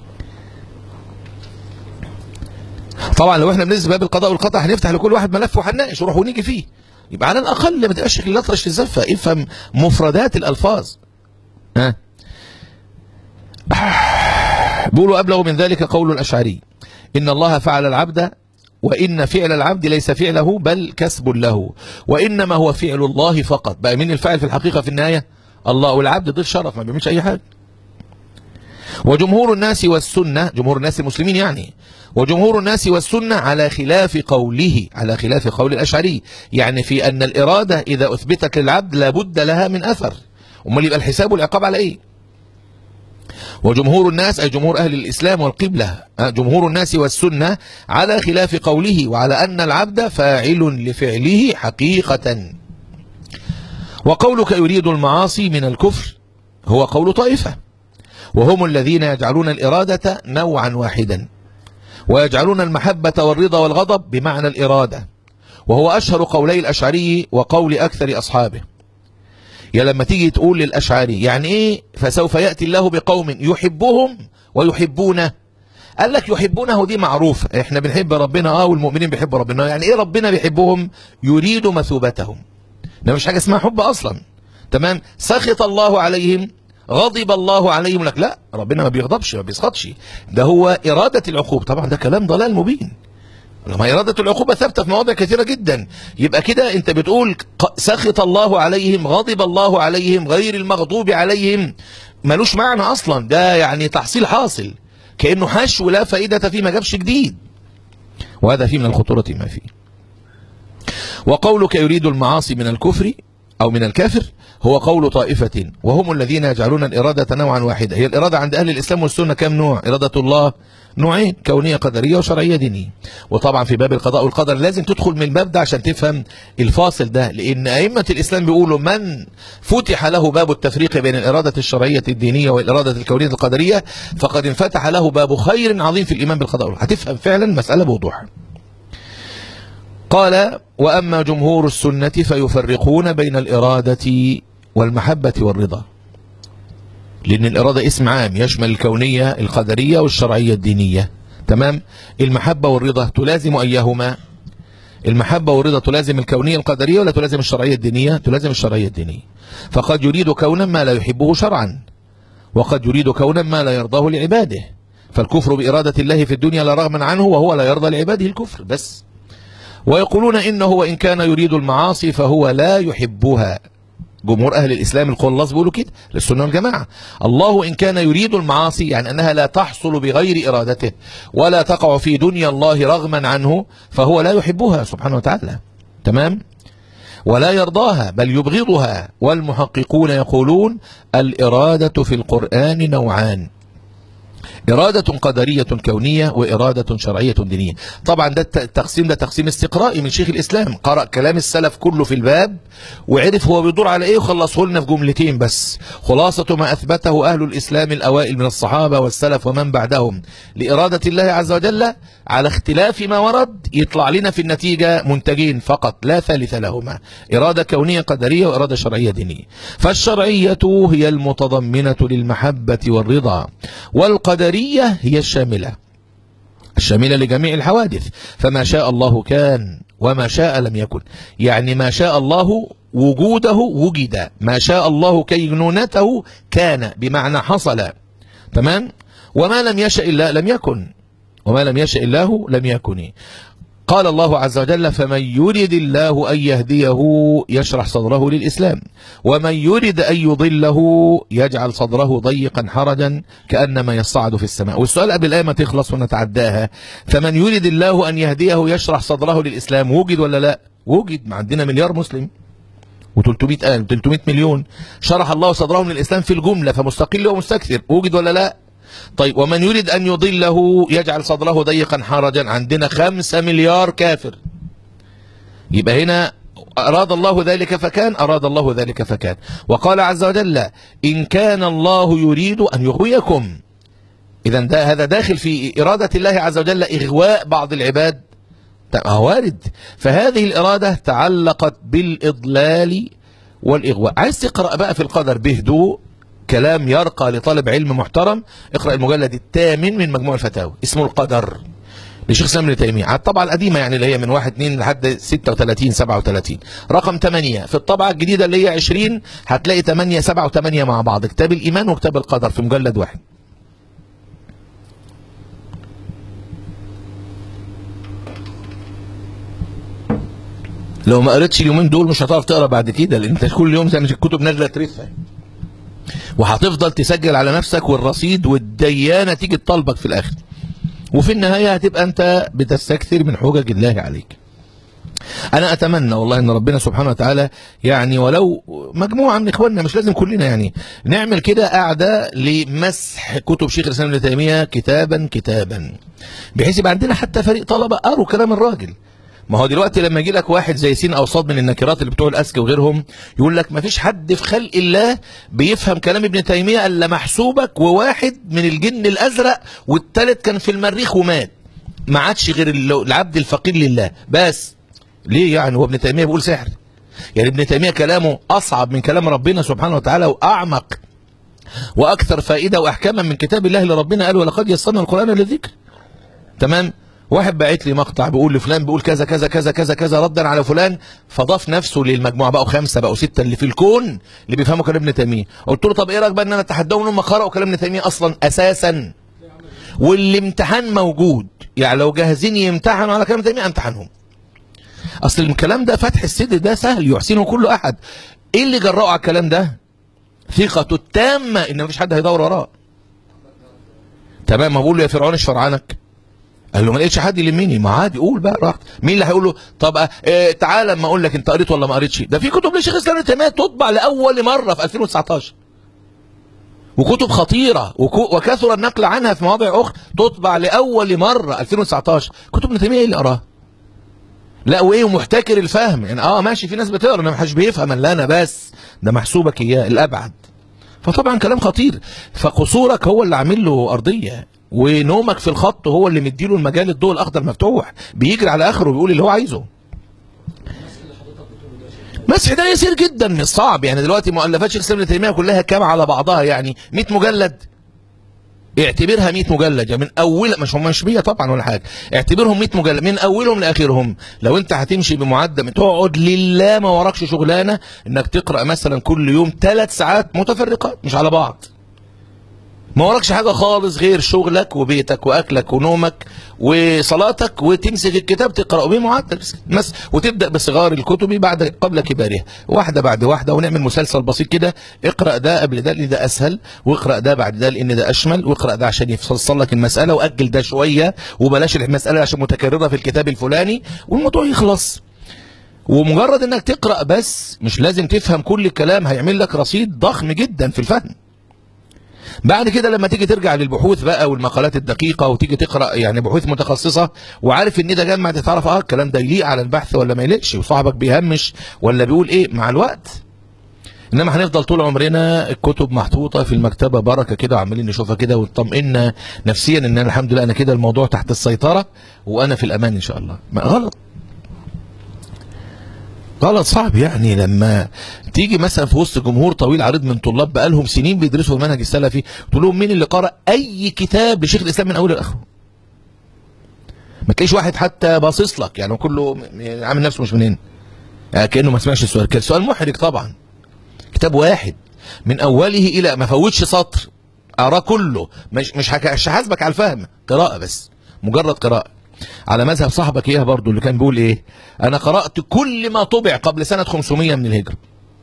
A: طبعا لو احنا بننزل باب القضاء والقطع هنفتح لكل واحد ملف وهنناقش ونروح ونيجي فيه يبقى على الأقل ما تبقاش شكل الأطرش في الزفة افهم مفردات الألفاظ ها بيقولوا أبلغ من ذلك قول الأشعري إن الله فعل العبد وإن فعل العبد ليس فعله بل كسب له وإنما هو فعل الله فقط بقى مين الفاعل في الحقيقة في النهاية الله والعبد ضيف شرف ما بيعملش أي حاجة وجمهور الناس والسنة جمهور الناس المسلمين يعني وجمهور الناس والسنة على خلاف قوله على خلاف قول الأشعري يعني في أن الإرادة إذا أثبتت للعبد لابد لها من أثر أمال يبقى الحساب والعقاب على إيه وجمهور الناس أي جمهور أهل الإسلام والقبلة جمهور الناس والسنة على خلاف قوله وعلى أن العبد فاعل لفعله حقيقة وقولك يريد المعاصي من الكفر هو قول طائفة وهم الذين يجعلون الإرادة نوعا واحدا ويجعلون المحبة والرضا والغضب بمعنى الإرادة وهو أشهر قولي الأشعري وقول أكثر أصحابه يا لما تيجي تقول للأشعري يعني إيه فسوف يأتي الله بقوم يحبهم ويحبونه قال لك يحبونه دي معروف احنا بنحب ربنا اه والمؤمنين بيحبوا ربنا يعني ايه ربنا بيحبهم يريد مثوبتهم ده مش حاجة اسمها حب اصلا تمام سخط الله عليهم غضب الله عليهم لك لا ربنا ما بيغضبش ما بيسخطش ده هو إرادة العقوبة طبعا ده كلام ضلال مبين لما إرادة العقوبة ثابتة في مواضع كثيرة جدا يبقى كده أنت بتقول سخط الله عليهم غضب الله عليهم غير المغضوب عليهم ملوش معنى أصلا ده يعني تحصيل حاصل كأنه حشو لا فائدة فيه ما جابش جديد وهذا فيه من الخطورة ما فيه وقولك يريد المعاصي من الكفر أو من الكافر هو قول طائفة وهم الذين يجعلون الإرادة نوعا واحدا هي الإرادة عند أهل الإسلام والسنة كم نوع إرادة الله نوعين كونية قدرية وشرعية دينية وطبعا في باب القضاء والقدر لازم تدخل من الباب ده عشان تفهم الفاصل ده لأن أئمة الإسلام بيقولوا من فتح له باب التفريق بين الإرادة الشرعية الدينية والإرادة الكونية القدرية فقد انفتح له باب خير عظيم في الإيمان بالقضاء هتفهم فعلا مسألة بوضوح قال وأما جمهور السنة فيفرقون بين الإرادة والمحبة والرضا لأن الإرادة اسم عام يشمل الكونية القدرية والشرعية الدينية تمام المحبة والرضا تلازم أيهما المحبة والرضا تلازم الكونية القدرية ولا تلازم الشرعية الدينية تلازم الشرعية الدينية فقد يريد كونا ما لا يحبه شرعا وقد يريد كونا ما لا يرضاه لعباده فالكفر بإرادة الله في الدنيا لا رغما عنه وهو لا يرضى لعباده الكفر بس ويقولون إنه وإن كان يريد المعاصي فهو لا يحبها جمهور أهل الإسلام الخلاص بيقولوا كده للسنة والجماعة الله إن كان يريد المعاصي يعني أنها لا تحصل بغير إرادته ولا تقع في دنيا الله رغما عنه فهو لا يحبها سبحانه وتعالى تمام ولا يرضاها بل يبغضها والمحققون يقولون الإرادة في القرآن نوعان إرادة قدرية كونية وإرادة شرعية دينية طبعا ده التقسيم ده تقسيم استقرائي من شيخ الإسلام قرأ كلام السلف كله في الباب وعرف هو بيدور على إيه وخلصه لنا في جملتين بس خلاصة ما أثبته أهل الإسلام الأوائل من الصحابة والسلف ومن بعدهم لإرادة الله عز وجل على اختلاف ما ورد يطلع لنا في النتيجة منتجين فقط لا ثالث لهما إرادة كونية قدرية وإرادة شرعية دينية فالشرعية هي المتضمنة للمحبة والرضا والقدرية هي الشاملة الشاملة لجميع الحوادث فما شاء الله كان وما شاء لم يكن يعني ما شاء الله وجوده وجد ما شاء الله كينونته كان بمعنى حصل تمام وما لم يشاء الله لم يكن وما لم يشاء الله لم يكن قال الله عز وجل فمن يرد الله أن يهديه يشرح صدره للإسلام ومن يرد أن يضله يجعل صدره ضيقا حرجا كأنما يصعد في السماء والسؤال قبل الآية ما تخلص ونتعداها فمن يرد الله أن يهديه يشرح صدره للإسلام وجد ولا لا وجد ما عندنا مليار مسلم و300 ألف 300 مليون شرح الله صدرهم للإسلام في الجملة فمستقل ومستكثر وجد ولا لا طيب ومن يريد أن يضله يجعل صدره ضيقا حرجا عندنا خمسة مليار كافر يبقى هنا أراد الله ذلك فكان أراد الله ذلك فكان وقال عز وجل إن كان الله يريد أن يغويكم إذا ده هذا داخل في إرادة الله عز وجل إغواء بعض العباد وارد فهذه الإرادة تعلقت بالإضلال والإغواء عايز تقرأ بقى في القدر بهدوء كلام يرقى لطالب علم محترم اقرأ المجلد الثامن من مجموع الفتاوى اسمه القدر لشيخ سلام ابن تيميه على الطبعه القديمه يعني اللي هي من 1 2 لحد 36 37 رقم 8 في الطبعه الجديده اللي هي 20 هتلاقي 8 7 و8 مع بعض كتاب الايمان وكتاب القدر في مجلد واحد لو ما قريتش اليومين دول مش هتعرف تقرا بعد كده لان انت كل يوم زي ما الكتب نازله ترثها وهتفضل تسجل على نفسك والرصيد والديانه تيجي تطالبك في الاخر وفي النهايه هتبقى انت بتستكثر من حجج الله عليك انا اتمنى والله ان ربنا سبحانه وتعالى يعني ولو مجموعه من اخواننا مش لازم كلنا يعني نعمل كده قاعده لمسح كتب شيخ الاسلام ابن تيميه كتابا كتابا بحيث يبقى عندنا حتى فريق طلبه قروا كلام الراجل ما هو دلوقتي لما يجي لك واحد زي سين او صاد من النكرات اللي بتوع الاسك وغيرهم يقول لك ما فيش حد في خلق الله بيفهم كلام ابن تيميه الا محسوبك وواحد من الجن الازرق والتالت كان في المريخ ومات ما عادش غير العبد الفقير لله بس ليه يعني هو ابن تيميه بيقول سحر يعني ابن تيميه كلامه اصعب من كلام ربنا سبحانه وتعالى واعمق واكثر فائده واحكاما من كتاب الله اللي ربنا قال ولقد يسرنا القران للذكر تمام واحد باعت لي مقطع بيقول لفلان بيقول كذا كذا كذا كذا كذا ردا على فلان فضاف نفسه للمجموعه بقوا خمسه بقوا سته اللي في الكون اللي بيفهموا كلام ابن تيميه قلت له طب ايه رايك بقى ان انا اتحداهم ان هم قرأوا كلام ابن تيميه اصلا اساسا والامتحان موجود يعني لو جاهزين يمتحنوا على كلام ابن تيميه امتحنهم اصل الكلام ده فتح الصدر ده سهل يحسنه كل احد ايه اللي جرأه على الكلام ده ثقته التامه ان مفيش حد هيدور وراه تمام ما بقول له يا فرعون اشفر عنك قال له ما لقيتش حد يلمني ما عادي قول بقى راحت مين اللي هيقول له طب اه تعالى اما اقول لك انت قريت ولا ما قريتش ده في كتب لشيخ الاسلام ابن تيميه تطبع لاول مره في 2019 وكتب خطيره وكو وكثر النقل عنها في مواضع اخرى تطبع لاول مره 2019 كتب ابن تيميه ايه اللي قراها لا وايه ومحتكر الفهم يعني اه ماشي في ناس بتقرا انما محدش بيفهم الا انا بس ده محسوبك اياه الابعد فطبعا كلام خطير فقصورك هو اللي عامل له ارضيه ونومك في الخط هو اللي مديله المجال الضوء الاخضر مفتوح بيجري على اخره وبيقول اللي هو عايزه مسح ده يسير جدا مش صعب يعني دلوقتي مؤلفات شيخ الاسلام ابن تيميه كلها كام على بعضها يعني 100 مجلد اعتبرها 100 مجلد من اول مش هم مش 100 طبعا ولا حاجه اعتبرهم 100 مجلد من اولهم لاخرهم لو انت هتمشي بمعدل تقعد لله ما وراكش شغلانه انك تقرا مثلا كل يوم ثلاث ساعات متفرقات مش على بعض ما وراكش حاجة خالص غير شغلك وبيتك وأكلك ونومك وصلاتك وتمسك الكتاب تقرأه بمعدل بس وتبدأ بصغار الكتب بعد قبل كبارها واحدة بعد واحدة ونعمل مسلسل بسيط كده اقرأ ده قبل ده لأن ده أسهل واقرأ ده بعد ده لأن ده أشمل واقرأ ده عشان يفصل لك المسألة وأجل ده شوية وبلاش المسألة عشان متكررة في الكتاب الفلاني والموضوع يخلص ومجرد انك تقرأ بس مش لازم تفهم كل الكلام هيعمل لك رصيد ضخم جدا في الفهم بعد كده لما تيجي ترجع للبحوث بقى والمقالات الدقيقة وتيجي تقرأ يعني بحوث متخصصة وعارف ان ده جمع تعرف اه الكلام ده يليق على البحث ولا ما يليقش وصاحبك بيهمش ولا بيقول ايه مع الوقت انما هنفضل طول عمرنا الكتب محطوطة في المكتبة بركة كده وعمالين نشوفها كده ونطمئن نفسيا ان أنا الحمد لله انا كده الموضوع تحت السيطرة وانا في الامان ان شاء الله ما غلط غلط صعب يعني لما تيجي مثلا في وسط جمهور طويل عريض من طلاب بقالهم سنين بيدرسوا المنهج السلفي تقول لهم مين اللي قرأ اي كتاب لشيخ الاسلام من اوله لاخره ما تلاقيش واحد حتى باصص لك يعني كله عامل نفسه مش منين يعني كانه ما سمعش السؤال كان سؤال محرج طبعا كتاب واحد من اوله الى ما فوتش سطر اراه كله مش مش هحاسبك على الفهم قراءه بس مجرد قراءه على مذهب صاحبك اياه برضو اللي كان بيقول ايه انا قرأت كل ما طبع قبل سنة 500 من الهجرة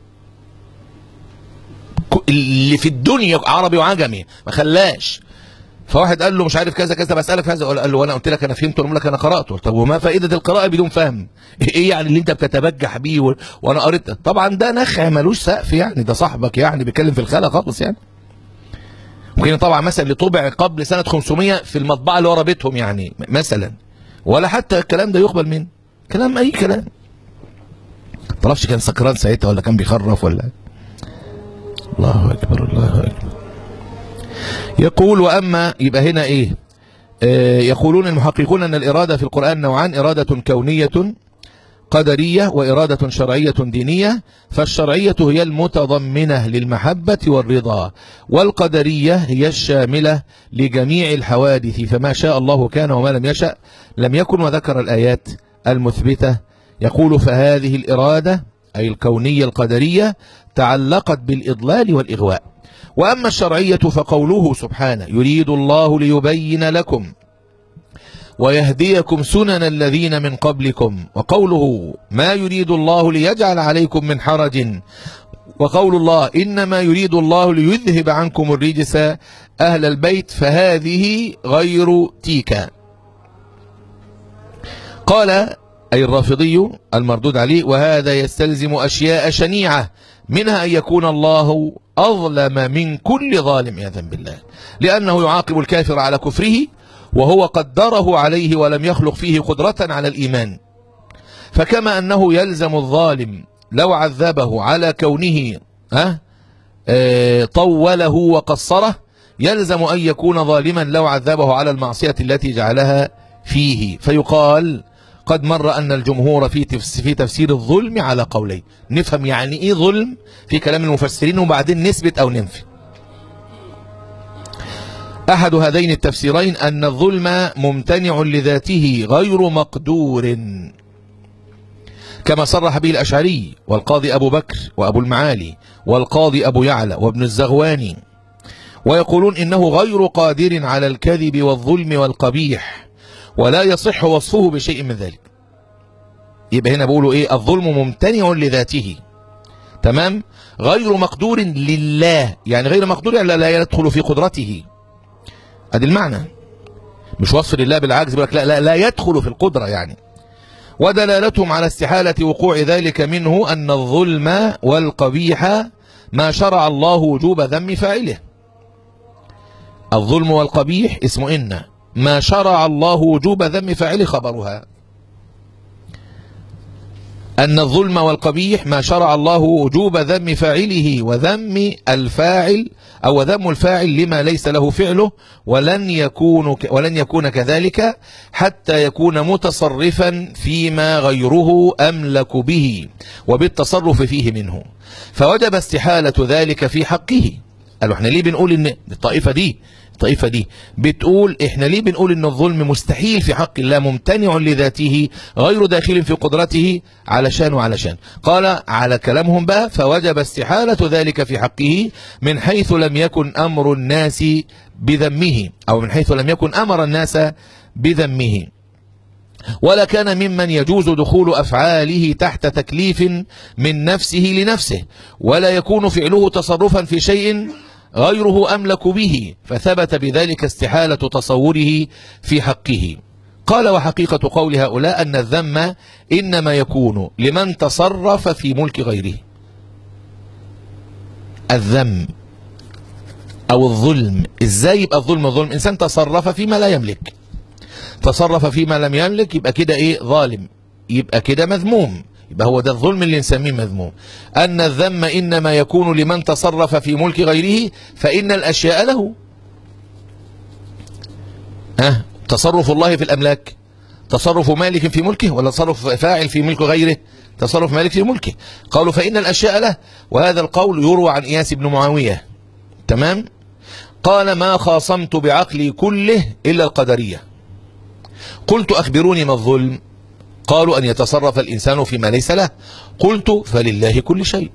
A: اللي في الدنيا عربي وعجمي ما خلاش فواحد قال له مش عارف كذا كذا بسألك كذا قال له وانا قلت لك انا فهمت قلت لك انا قرأته طب وما فائدة القراءة بدون فهم ايه يعني اللي انت بتتبجح بيه و... وانا قريت طبعا ده نخع ملوش سقف يعني ده صاحبك يعني بيتكلم في الخلا خالص يعني ممكن طبعا مثلا اللي طبع قبل سنة 500 في المطبعة اللي ورا بيتهم يعني مثلا ولا حتى الكلام ده يقبل منه كلام اي كلام طرفش كان سكران ساعتها ولا كان بيخرف ولا الله اكبر الله اكبر يقول واما يبقى هنا ايه آه يقولون المحققون ان الاراده في القران نوعان اراده كونيه قدرية وإرادة شرعية دينية فالشرعية هي المتضمنة للمحبة والرضا والقدرية هي الشاملة لجميع الحوادث فما شاء الله كان وما لم يشأ لم يكن وذكر الآيات المثبتة يقول فهذه الإرادة أي الكونية القدرية تعلقت بالإضلال والإغواء وأما الشرعية فقوله سبحانه يريد الله ليبين لكم ويهديكم سنن الذين من قبلكم وقوله ما يريد الله ليجعل عليكم من حرج وقول الله إنما يريد الله ليذهب عنكم الرجس أهل البيت فهذه غير تيكا قال أي الرافضي المردود عليه وهذا يستلزم أشياء شنيعة منها أن يكون الله أظلم من كل ظالم عياذا بالله لأنه يعاقب الكافر على كفره وهو قدره عليه ولم يخلق فيه قدرة على الإيمان فكما أنه يلزم الظالم لو عذبه على كونه ها اه طوله وقصره يلزم أن يكون ظالما لو عذبه على المعصية التي جعلها فيه فيقال قد مر أن الجمهور في في تفسير الظلم على قولين نفهم يعني إيه ظلم في كلام المفسرين وبعدين نثبت أو ننفي أحد هذين التفسيرين أن الظلم ممتنع لذاته غير مقدور كما صرح به الأشعري والقاضي أبو بكر وأبو المعالي والقاضي أبو يعلى وابن الزغواني ويقولون إنه غير قادر على الكذب والظلم والقبيح ولا يصح وصفه بشيء من ذلك يبقى هنا بيقولوا ايه الظلم ممتنع لذاته تمام غير مقدور لله يعني غير مقدور يعني لا يدخل في قدرته ادي المعنى مش وصف لله بالعجز بلك لا, لا لا يدخل في القدرة يعني ودلالتهم على استحالة وقوع ذلك منه أن الظلم والقبيح ما شرع الله وجوب ذم فاعله الظلم والقبيح اسم إن ما شرع الله وجوب ذم فاعل خبرها أن الظلم والقبيح ما شرع الله وجوب ذم فاعله وذم الفاعل أو ذم الفاعل لما ليس له فعله ولن يكون ولن يكون كذلك حتى يكون متصرفا فيما غيره أملك به وبالتصرف فيه منه فوجب استحالة ذلك في حقه قالوا احنا ليه بنقول ان الطائفة دي الطائفة دي بتقول احنا ليه بنقول ان الظلم مستحيل في حق الله ممتنع لذاته غير داخل في قدرته علشان وعلشان قال على كلامهم بقى فوجب استحالة ذلك في حقه من حيث لم يكن أمر الناس بذمه أو من حيث لم يكن أمر الناس بذمه ولا كان ممن يجوز دخول أفعاله تحت تكليف من نفسه لنفسه ولا يكون فعله تصرفا في شيء غيره أملك به فثبت بذلك استحالة تصوره في حقه قال وحقيقة قول هؤلاء أن الذم إنما يكون لمن تصرف في ملك غيره الذم أو الظلم إزاي يبقى الظلم ظلم إنسان تصرف فيما لا يملك تصرف فيما لم يملك يبقى كده إيه ظالم يبقى كده مذموم يبقى هو ده الظلم اللي نسميه مذموم أن الذم إنما يكون لمن تصرف في ملك غيره فإن الأشياء له ها تصرف الله في الأملاك تصرف مالك في ملكه ولا تصرف فاعل في ملك غيره تصرف مالك في ملكه قالوا فإن الأشياء له وهذا القول يروى عن إياس بن معاوية تمام قال ما خاصمت بعقلي كله إلا القدرية قلت أخبروني ما الظلم قالوا أن يتصرف الإنسان فيما ليس له قلت فلله كل شيء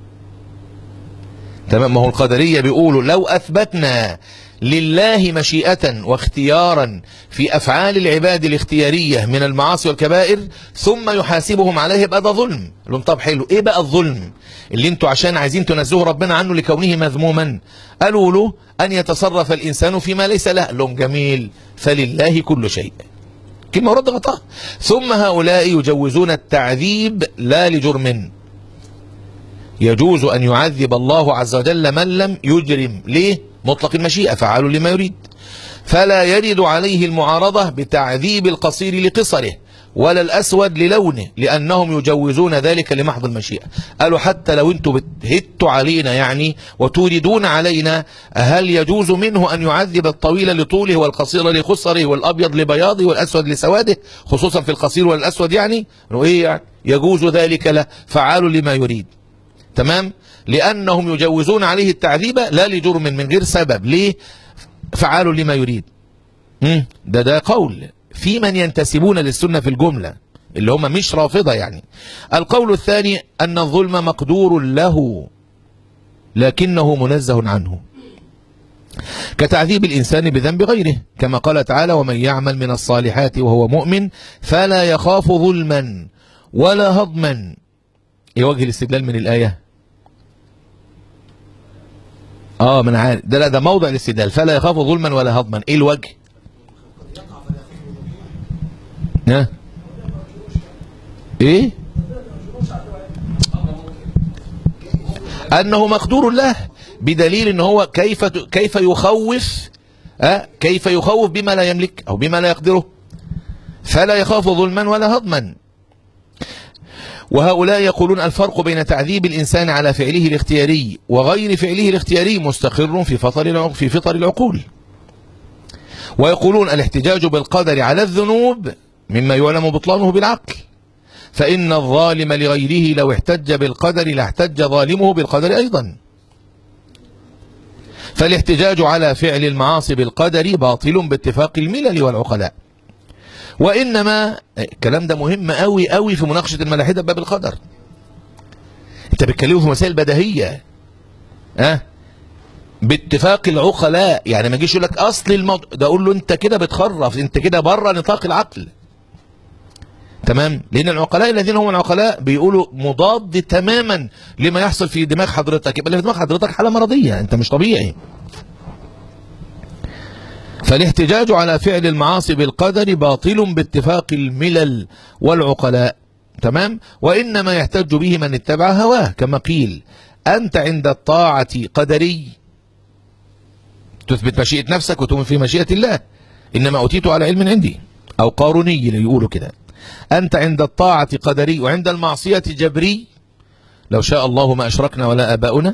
A: تمام ما هو القدرية بيقولوا لو أثبتنا لله مشيئة واختيارا في أفعال العباد الاختيارية من المعاصي والكبائر ثم يحاسبهم عليه يبقى ده ظلم لهم طب حلو ايه بقى الظلم اللي انتوا عشان عايزين تنزهوا ربنا عنه لكونه مذموما قالوا له أن يتصرف الإنسان فيما ليس له لهم جميل فلله كل شيء كلمة ورد غطاء ثم هؤلاء يجوزون التعذيب لا لجرم يجوز أن يعذب الله عز وجل من لم يجرم ليه مطلق المشيئة فعال لما يريد فلا يرد عليه المعارضة بتعذيب القصير لقصره ولا الأسود للونه لأنهم يجوزون ذلك لمحض المشيئة قالوا حتى لو انتم بتهتوا علينا يعني وتوردون علينا هل يجوز منه أن يعذب الطويل لطوله والقصير لقصره والأبيض لبياضه والأسود لسواده خصوصا في القصير والأسود يعني إيه يعني يجوز ذلك له فعال لما يريد تمام لأنهم يجوزون عليه التعذيب لا لجرم من غير سبب ليه فعال لما يريد ده ده قول في من ينتسبون للسنة في الجملة اللي هم مش رافضة يعني القول الثاني أن الظلم مقدور له لكنه منزه عنه كتعذيب الإنسان بذنب غيره كما قال تعالى ومن يعمل من الصالحات وهو مؤمن فلا يخاف ظلما ولا هضما ايه وجه الاستدلال من الآية اه من عارف ده لا ده موضع الاستدلال فلا يخاف ظلما ولا هضما ايه الوجه ها ايه انه مقدور له بدليل ان هو كيف كيف يخوف أه؟ كيف يخوف بما لا يملك او بما لا يقدره فلا يخاف ظلما ولا هضما وهؤلاء يقولون الفرق بين تعذيب الإنسان على فعله الاختياري وغير فعله الاختياري مستقر في فطر في فطر العقول ويقولون الاحتجاج بالقدر على الذنوب مما يعلم بطلانه بالعقل فإن الظالم لغيره لو احتج بالقدر لاحتج ظالمه بالقدر أيضا فالاحتجاج على فعل المعاصي بالقدر باطل باتفاق الملل والعقلاء وإنما الكلام ده مهم قوي قوي في مناقشة الملاحدة بباب القدر انت بتكلمه في مسائل بديهية ها أه؟ باتفاق العقلاء يعني ما يجيش يقول لك اصل الموضوع ده اقول له انت كده بتخرف انت كده بره نطاق العقل تمام لان العقلاء الذين هم العقلاء بيقولوا مضاد تماما لما يحصل في دماغ حضرتك يبقى اللي في دماغ حضرتك حاله مرضيه انت مش طبيعي فالاحتجاج على فعل المعاصي بالقدر باطل باتفاق الملل والعقلاء تمام وانما يحتج به من اتبع هواه كما قيل انت عند الطاعه قدري تثبت مشيئه نفسك وتؤمن في مشيئه الله انما اوتيت على علم عندي او قاروني اللي يقولوا كده أنت عند الطاعة قدري وعند المعصية جبري لو شاء الله ما أشركنا ولا آباؤنا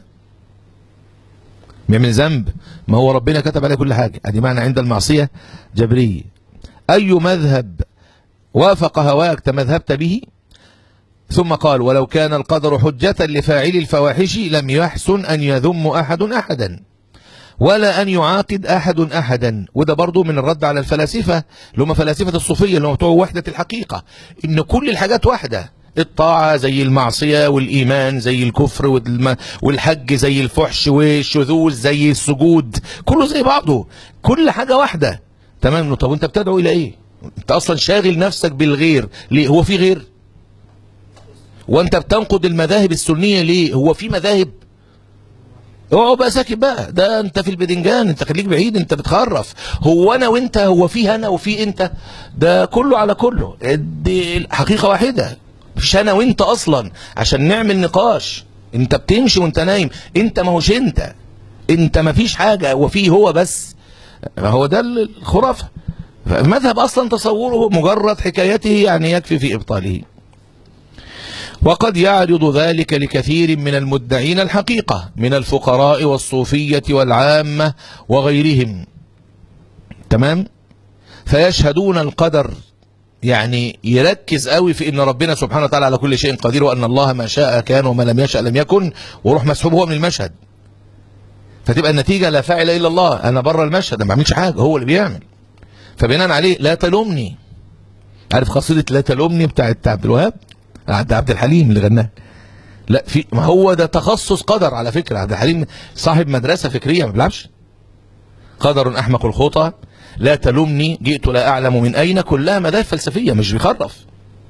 A: من ذنب ما هو ربنا كتب عليه كل حاجة ادي معنى عند المعصية جبري أي مذهب وافق هواك تمذهبت به ثم قال ولو كان القدر حجة لفاعل الفواحش لم يحسن أن يذم أحد أحدا ولا أن يعاقد أحد أحدا وده برضو من الرد على الفلاسفة اللي هم فلاسفة الصوفية اللي هم بتوع وحدة الحقيقة إن كل الحاجات واحدة الطاعة زي المعصية والإيمان زي الكفر والحج زي الفحش والشذوذ زي السجود كله زي بعضه كل حاجة واحدة تمام طب وانت بتدعو إلى إيه انت أصلا شاغل نفسك بالغير ليه هو في غير وانت بتنقد المذاهب السنية ليه هو في مذاهب اقعد بقى ساكت بقى ده انت في البدنجان انت خليك بعيد انت بتخرف هو انا وانت هو في انا وفي انت ده كله على كله دي حقيقة واحدة مفيش انا وانت اصلا عشان نعمل نقاش انت بتمشي وانت نايم انت ما هوش انت انت ما فيش حاجة هو فيه هو بس هو ده الخرافة المذهب اصلا تصوره مجرد حكايته يعني يكفي في ابطاله وقد يعرض ذلك لكثير من المدعين الحقيقة من الفقراء والصوفية والعامة وغيرهم تمام فيشهدون القدر يعني يركز قوي في ان ربنا سبحانه وتعالى على كل شيء قدير وان الله ما شاء كان وما لم يشاء لم يكن وروح مسحوب هو من المشهد فتبقى النتيجة لا فاعل الا الله انا بره المشهد انا ما بعملش حاجة هو اللي بيعمل فبناء عليه لا تلومني عارف قصيدة لا تلومني بتاعت عبد الوهاب عبد عبد الحليم اللي غناها لا في ما هو ده تخصص قدر على فكره عبد الحليم صاحب مدرسه فكريه ما بيلعبش قدر احمق الخطى لا تلومني جئت لا اعلم من اين كلها مذاهب فلسفيه مش بيخرف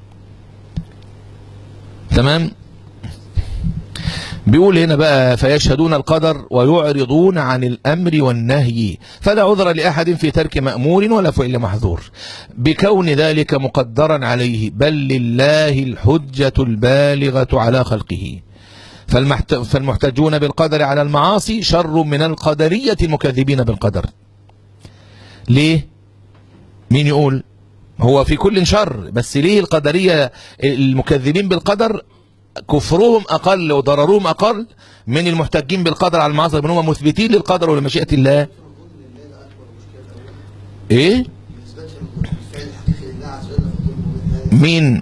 A: تمام بيقول هنا بقى فيشهدون القدر ويعرضون عن الأمر والنهي فلا عذر لأحد في ترك مأمور ولا فعل محظور بكون ذلك مقدرا عليه بل لله الحجة البالغة على خلقه فالمحت... فالمحتجون بالقدر على المعاصي شر من القدرية المكذبين بالقدر ليه مين يقول هو في كل شر بس ليه القدرية المكذبين بالقدر كفرهم أقل وضررهم أقل من المحتجين بالقدر على المعاصي من هم مثبتين للقدر ولمشيئة الله إيه مين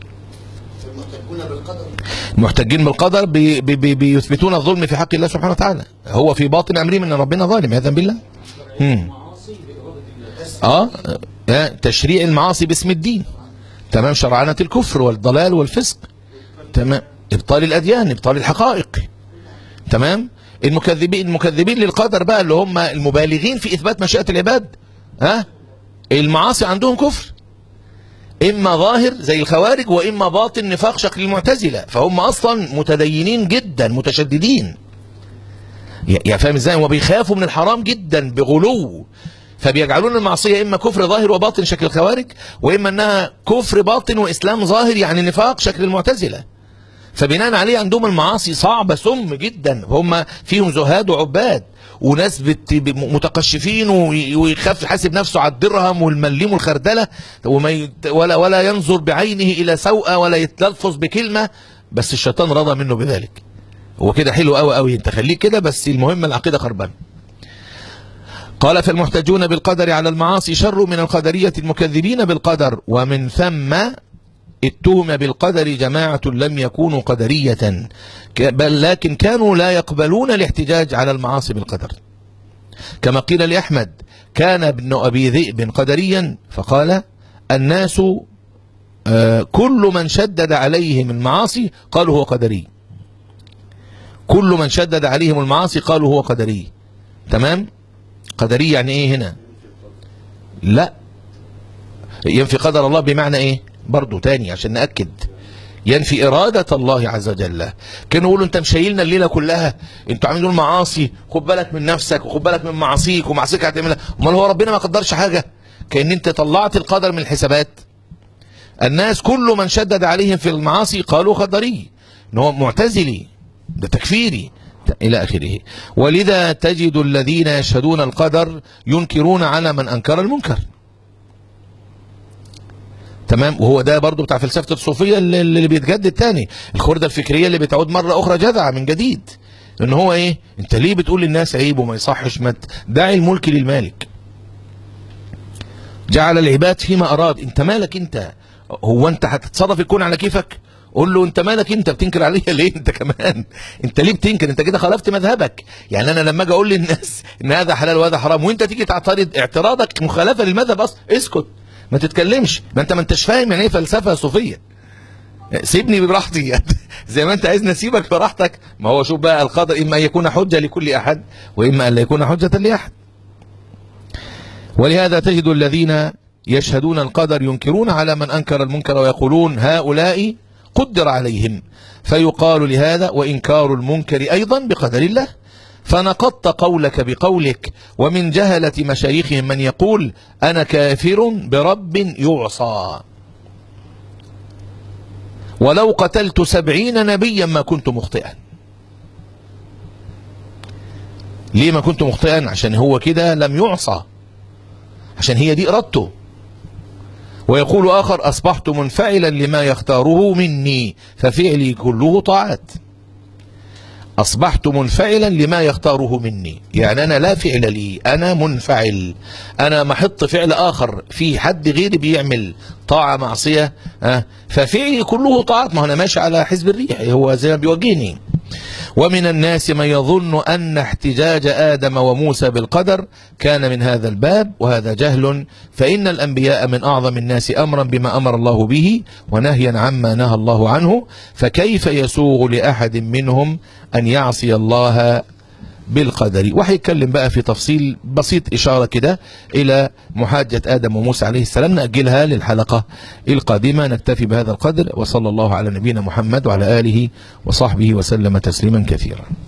A: المحتجين بالقدر بي بي بيثبتون الظلم في حق الله سبحانه وتعالى هو في باطن أمرهم أن ربنا ظالم هذا بالله مم. آه تشريع المعاصي باسم الدين تمام شرعنة الكفر والضلال والفسق تمام ابطال الاديان ابطال الحقائق تمام المكذبين المكذبين للقدر بقى اللي هم المبالغين في اثبات مشيئه العباد ها المعاصي عندهم كفر اما ظاهر زي الخوارج واما باطن نفاق شكل المعتزله فهم اصلا متدينين جدا متشددين يا فاهم ازاي وبيخافوا من الحرام جدا بغلو فبيجعلون المعصيه اما كفر ظاهر وباطن شكل الخوارج واما انها كفر باطن واسلام ظاهر يعني نفاق شكل المعتزله فبناء عليه عندهم المعاصي صعبه سم جدا هم فيهم زهاد وعباد وناس بت... متقشفين ويخاف يحاسب نفسه على الدرهم والمليم والخردله وما ي... ولا ولا ينظر بعينه الى سوءه ولا يتلفظ بكلمه بس الشيطان رضى منه بذلك هو كده حلو قوي قوي انت خليك كده بس المهم العقيده خربانه قال فالمحتجون بالقدر على المعاصي شر من القدريه المكذبين بالقدر ومن ثم اتهم بالقدر جماعة لم يكونوا قدرية بل لكن كانوا لا يقبلون الاحتجاج على المعاصي بالقدر كما قيل لأحمد كان ابن أبي ذئب قدريا فقال الناس آه كل من شدد عليهم المعاصي قالوا هو قدري كل من شدد عليهم المعاصي قالوا هو قدري تمام قدري يعني ايه هنا لا ينفي قدر الله بمعنى ايه برضو تاني عشان نأكد ينفي إرادة الله عز وجل كانوا يقولوا أنت مشايلنا الليلة كلها أنتوا عاملين معاصي خد بالك من نفسك وخد بالك من معاصيك ومعاصيك هتعملها أمال هو ربنا ما قدرش حاجة كأن أنت طلعت القدر من الحسابات الناس كل من شدد عليهم في المعاصي قالوا قدري ان هو معتزلي ده تكفيري إلى آخره ولذا تجد الذين يشهدون القدر ينكرون على من أنكر المنكر تمام وهو ده برضو بتاع فلسفة الصوفية اللي, اللي بيتجدد تاني الخردة الفكرية اللي بتعود مرة أخرى جذعة من جديد ان هو ايه انت ليه بتقول للناس عيب وما يصحش ما داعي الملك للمالك جعل العباد فيما اراد انت مالك انت هو انت هتتصرف الكون على كيفك قول له انت مالك انت بتنكر عليا ليه انت كمان انت ليه بتنكر انت كده خالفت مذهبك يعني انا لما اجي اقول للناس ان هذا حلال وهذا حرام وانت تيجي تعترض اعتراضك مخالفه للمذهب اصلا اسكت ما تتكلمش ما انت ما انتش فاهم يعني ايه فلسفه صوفيه سيبني براحتي زي ما انت عايزني اسيبك براحتك ما هو شوف بقى القدر اما ان يكون حجه لكل احد واما ان لا يكون حجه لاحد ولهذا تجد الذين يشهدون القدر ينكرون على من انكر المنكر ويقولون هؤلاء قدر عليهم فيقال لهذا وانكار المنكر ايضا بقدر الله فنقضت قولك بقولك ومن جهلة مشايخهم من يقول أنا كافر برب يعصى ولو قتلت سبعين نبيا ما كنت مخطئا ليه ما كنت مخطئا عشان هو كده لم يعصى عشان هي دي إرادته ويقول آخر أصبحت منفعلا لما يختاره مني ففعلي كله طاعات أصبحت منفعلا لما يختاره مني يعني أنا لا فعل لي أنا منفعل أنا محط فعل آخر في حد غيري بيعمل طاعة معصية أه ففعلي كله طاعات ما أنا ماشي على حزب الريح هو زي ما بيوجهني ومن الناس من يظن أن احتجاج آدم وموسى بالقدر كان من هذا الباب وهذا جهل فإن الأنبياء من أعظم الناس أمرا بما أمر الله به ونهيا عما نهى الله عنه فكيف يسوغ لأحد منهم أن يعصي الله بالقدر وهيتكلم بقى في تفصيل بسيط إشارة كده إلى محاجة آدم وموسى عليه السلام نأجلها للحلقة القادمة نكتفي بهذا القدر وصلى الله على نبينا محمد وعلى آله وصحبه وسلم تسليما كثيرا